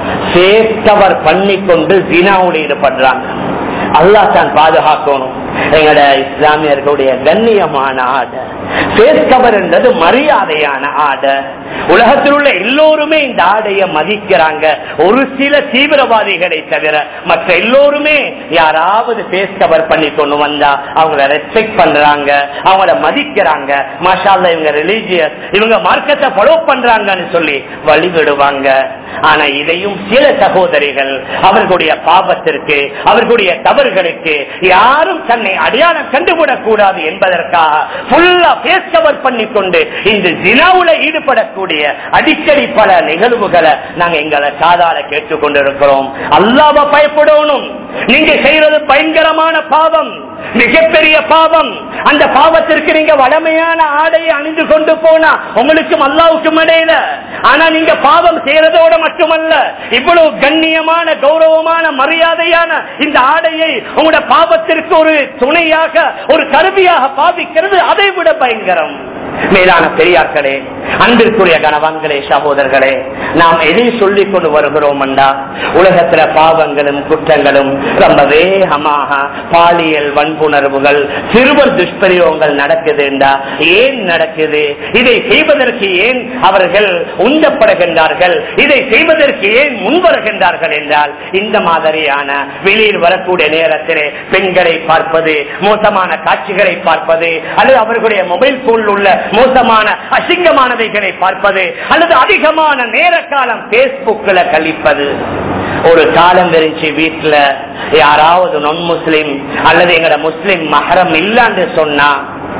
ஃபேஸ் கவர் பண்ணி கொண்டு ஜினாவோடு ஈடுபடுறாங்க அல்லா தான் பாதுகாக்கணும் எங்கட இஸ்லாமியர்களுடைய கண்ணியமான ஆடை ஃபேஸ் கவர் என்றது மரியாதையான ஆடை உலகத்தில் உள்ள எல்லோருமே இந்த ஆடையை மதிக்கிறாங்க ஒரு சில தீவிரவாதிகளை தவிர மற்ற எல்லோருமே யாராவது ஃபேஸ் கவர் பண்ணி கொண்டு வந்தா அவங்கள ரெஸ்பெக்ட் பண்றாங்க அவங்கள மதிக்கிறாங்க மாஷால்ல இவங்க ரிலீஜியஸ் இவங்க மார்க்கத்தை ஃபாலோ பண்றாங்கன்னு சொல்லி வழிவிடுவாங்க ஆனா இதையும் சில சகோதரிகள் அவர்களுடைய பாபத்திற்கு அவர்களுடைய தவறுகளுக்கு யாரும் தன்னை அடையாளம் கண்டுவிடக் கூடாது என்பதற்காக ஃபுல்லா பேஸ் கவர் பண்ணிக்கொண்டு இந்த ஜினாவுல ஈடுபடக்கூடிய அடிக்கடி பல நிகழ்வுகளை நாங்க எங்களை சாதார கேட்டுக்கொண்டிருக்கிறோம் அல்லாவ பயப்படணும் நீங்க செய்யறது பயங்கரமான பாவம் மிகப்பெரிய பாவம் அந்த பாவத்திற்கு நீங்க வளமையான ஆடையை அணிந்து கொண்டு போனா உங்களுக்கும் அல்லாவுக்கும் இடையில ஆனா நீங்க பாவம் செய்யறதோட மட்டுமல்ல இவ்வளவு கண்ணியமான கௌரவமான மரியாதையான இந்த ஆடையை உங்களோட பாவத்திற்கு ஒரு துணையாக ஒரு கருவியாக பாவிக்கிறது அதை விட பயங்கரம் மேலான பெரியார்களே அன்பிற்குரிய கணவான்களே சகோதரர்களே நாம் எதை சொல்லிக் கொண்டு வருகிறோம் என்றா உலகத்துல பாவங்களும் குற்றங்களும் ரொம்ப வேகமாக பாலியல் வன்புணர்வுகள் சிறுவர் துஷ்பிரயோகங்கள் நடக்குது என்றா ஏன் நடக்குது இதை செய்வதற்கு ஏன் அவர்கள் உந்தப்படுகின்றார்கள் இதை செய்வதற்கு ஏன் முன்வருகின்றார்கள் என்றால் இந்த மாதிரியான வெளியில் வரக்கூடிய நேரத்திலே பெண்களை பார்ப்பது மோசமான காட்சிகளை பார்ப்பது அல்லது அவர்களுடைய மொபைல் போனில் உள்ள மோசமான அசிங்கமானவைகளை பார்ப்பது அல்லது அதிகமான நேர காலம் பேஸ்புக்ல கழிப்பது ஒரு காலம் வெறிச்சு வீட்டுல யாராவது நொன் முஸ்லிம் அல்லது எங்கட முஸ்லிம் மகரம் இல்லான்னு சொன்னா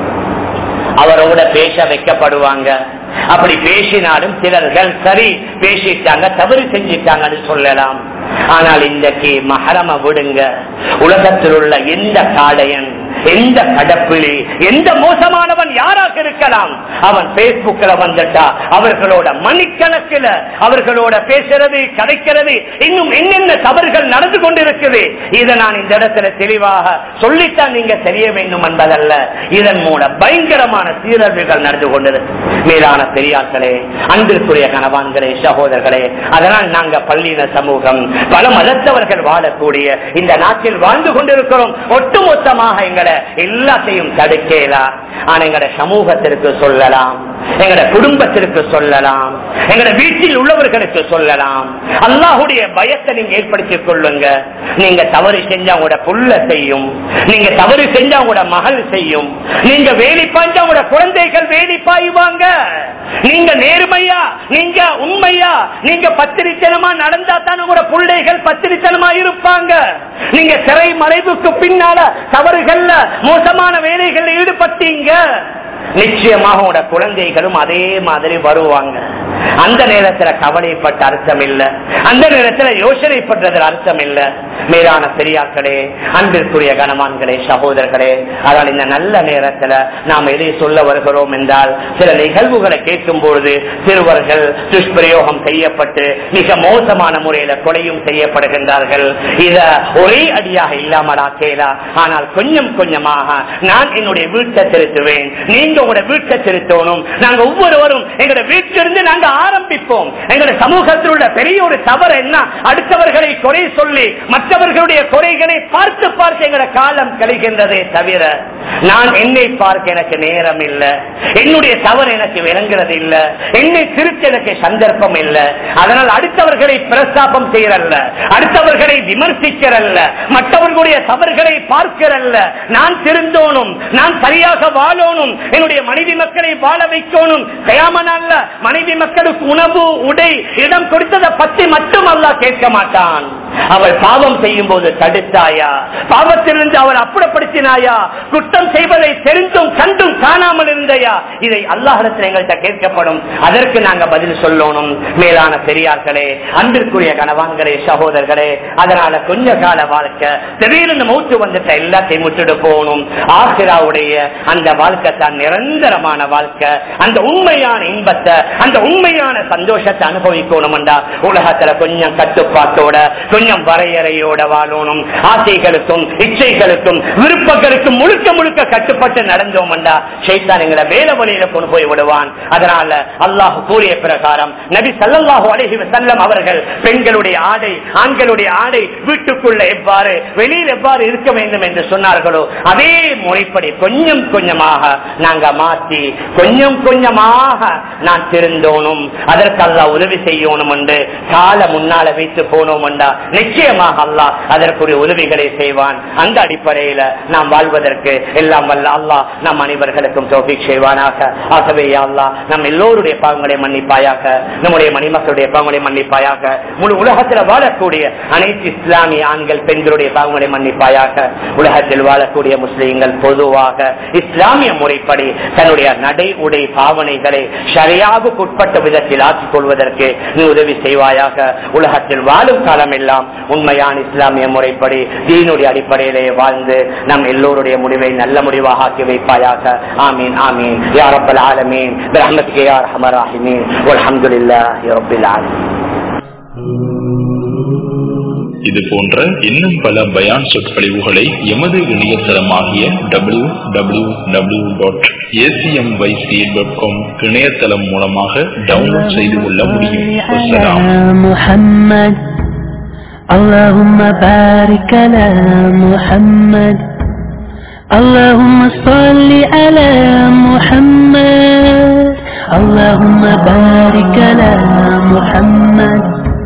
அவரோட பேச வைக்கப்படுவாங்க அப்படி பேசினாலும் சிலர்கள் சரி பேசிட்டாங்க தவறு செஞ்சிட்டாங்கன்னு சொல்லலாம் ஆனால் இன்றைக்கு மகரம விடுங்க உலகத்தில் உள்ள எந்த காடையன் எந்த கடப்பிலி எந்த மோசமானவன் யாராக இருக்கலாம் அவன் பேஸ்புக்ல வந்துட்டா அவர்களோட மணிக்கணக்கில் அவர்களோட பேசுறது கதைக்கிறது இன்னும் என்னென்ன தவறுகள் நடந்து கொண்டிருக்குது இதை நான் இந்த இடத்துல தெளிவாக சொல்லித்தான் நீங்க தெரிய வேண்டும் என்பதல்ல இதன் மூலம் பயங்கரமான சீரழிவுகள் நடந்து கொண்டிருக்கு மேலான பெரியார்களே அன்பிற்குரிய கணவான்களே சகோதரர்களே அதனால் நாங்க பள்ளியின சமூகம் பல மதத்தவர்கள் வாழக்கூடிய இந்த நாட்டில் வாழ்ந்து கொண்டிருக்கிறோம் ஒட்டுமொத்தமாக எங்களை எல்லாத்தையும் தடுக்கலாம் ஆனா எங்கட சமூகத்திற்கு சொல்லலாம் எங்கட குடும்பத்திற்கு சொல்லலாம் எங்கட வீட்டில் உள்ளவர்களுக்கு சொல்லலாம் அல்லாஹுடைய பயத்தை நீங்க ஏற்படுத்திக் கொள்ளுங்க நீங்க தவறு செஞ்சா உங்களோட புள்ள செய்யும் நீங்க தவறு செஞ்சா உங்களோட மகள் செய்யும் நீங்க வேலி பாய்ஞ்சா உங்களோட குழந்தைகள் வேலி பாய்வாங்க நீங்க நேர்மையா நீங்க உண்மையா நீங்க பத்திரித்தனமா நடந்தா தான் உங்களோட பிள்ளைகள் பத்திரித்தனமா இருப்பாங்க நீங்க திரை மறைவுக்கு பின்னால தவறுகள்ல மோசமான வேலைகள் ஈடுபட்டீங்க நிச்சயமாக உங்களோட குழந்தைகளும் அதே மாதிரி வருவாங்க அந்த நேரத்துல கவலைப்பட்ட அர்த்தம் இல்ல அந்த நேரத்துல யோசனை பண்றதுல அர்த்தம் இல்ல மேலான பெரியார்களே அன்பிற்குரிய கனவான்களே சகோதரர்களே அதனால் இந்த நல்ல நேரத்துல நாம் எதை சொல்ல வருகிறோம் என்றால் சில நிகழ்வுகளை கேட்கும் பொழுது சிறுவர்கள் துஷ்பிரயோகம் செய்யப்பட்டு மிக மோசமான முறையில கொலையும் செய்யப்படுகின்றார்கள் இத ஒரே அடியாக இல்லாமல் ஆக்கேலா ஆனால் கொஞ்சம் கொஞ்சமாக நான் என்னுடைய வீட்டை திருத்துவேன் நீங்க உங்களோட வீட்டை திருத்தணும் நாங்க ஒவ்வொருவரும் எங்களோட வீட்டிலிருந்து நாங்க ஆரம்பிப்போம் எங்களோட சமூகத்தில் உள்ள பெரிய ஒரு தவறு என்ன அடுத்தவர்களை குறை சொல்லி மற்றவர்களுடைய குறைகளை பார்த்து பார்த்து எங்களோட காலம் கழிகின்றதே தவிர நான் என்னை பார்க்க எனக்கு நேரம் இல்ல என்னுடைய தவறு எனக்கு விளங்குறது இல்ல என்னை திருத்த எனக்கு சந்தர்ப்பம் இல்ல அதனால் அடுத்தவர்களை பிரஸ்தாபம் செய்யறல்ல அடுத்தவர்களை விமர்சிக்கிறல்ல மற்றவர்களுடைய தவறுகளை பார்க்கிறல்ல நான் திருந்தோனும் நான் சரியாக வாழணும் என்னுடைய மனைவி மக்களை வாழ வைக்கணும் கயாமனால மனைவி மக்களுக்கு உணவு உடை இடம் கொடுத்ததை பற்றி மட்டும் அல்ல கேட்க மாட்டான் அவள் பாவம் செய்யும் போது தடுத்தாயா பாவத்திலிருந்து அவள் அப்புறப்படுத்தினாயா குற்றம் செய்வதை தெரிந்தும் கண்டும் காணாமல் இருந்தையா இதை அல்லாஹிடத்தில் எங்கள்கிட்ட கேட்கப்படும் அதற்கு நாங்க பதில் சொல்லணும் மேலான பெரியார்களே அன்பிற்குரிய கணவான்களே சகோதரர்களே அதனால கொஞ்ச கால வாழ்க்கை திடீர்னு மூச்சு வந்துட்ட எல்லாத்தையும் முட்டுட்டு போகணும் ஆசிராவுடைய அந்த வாழ்க்கை தான் நிரந்தரமான வாழ்க்கை அந்த உண்மையான இன்பத்தை அந்த உண்மையான சந்தோஷத்தை அனுபவிக்கணும் உலகத்துல கொஞ்சம் கட்டுப்பாட்டோட கொஞ்சம் வரையறையோட வாழணும் ஆசைகளுக்கும் இச்சைகளுக்கும் விருப்பங்களுக்கும் முழுக்க முழுக்க கட்டுப்பட்டு நடந்தோம் சைத்தான் எங்களை வேலை வழியில கொண்டு போய் விடுவான் அதனால அல்லாஹ் கூறிய பிரகாரம் நபி சல்லாஹூ அலஹி செல்லம் அவர்கள் பெண்களுடைய ஆடை ஆண்களுடைய ஆடை வீட்டுக்குள்ள எவ்வாறு வெளியில் எவ்வாறு இருக்க வேண்டும் என்று சொன்னார்களோ அதே முறைப்படி கொஞ்சம் கொஞ்சமாக நாங்க மாற்றி கொஞ்சம் கொஞ்சமாக நான் திருந்தோனும் அதற்கு அல்லா உதவி செய்யணும் என்று கால முன்னால வைத்து போனோம் என்றா நிச்சயமாக அல்லாஹ் அதற்குரிய உதவிகளை செய்வான் அந்த அடிப்படையில நாம் வாழ்வதற்கு எல்லாம் வல்ல அல்லாஹ் நம் அனைவர்களுக்கும் தோபிக் செய்வானாக ஆகவே அல்லாஹ் நம் எல்லோருடைய பாவங்களை மன்னிப்பாயாக நம்முடைய மணிமக்களுடைய பாவங்களை மன்னிப்பாயாக முழு உலகத்தில் வாழக்கூடிய அனைத்து இஸ்லாமிய ஆண்கள் பெண்களுடைய பாவங்களை மன்னிப்பாயாக உலகத்தில் வாழக்கூடிய முஸ்லீம்கள் பொதுவாக இஸ்லாமிய முறைப்படி தன்னுடைய நடை உடை பாவனைகளை சரியாவுக்கு உட்பட்ட விதத்தில் ஆக்கிக் கொள்வதற்கு நீ உதவி செய்வாயாக உலகத்தில் வாழும் காலம் எல்லாம் வேண்டாம் உண்மையான இஸ்லாமிய முறைப்படி தீனுடைய அடிப்படையிலே வாழ்ந்து நம் எல்லோருடைய முடிவை நல்ல முடிவாக ஆக்கி வைப்பாயாக ஆமீன் ஆமீன் யா ரப்பல் ஆலமீன் برحمتك يا ارحم الراحمين والحمد لله رب العالمين இது போன்ற இன்னும் பல பயான் சொற்பொழிவுகளை எமது இணையதளமாகிய W W W dot ACM YC dot com இணையதளம் மூலமாக டவுன்லோட் செய்து கொள்ள முடியும் அஸ்ஸலாம். محمد اللهم بارك على محمد اللهم صل على محمد اللهم بارك على محمد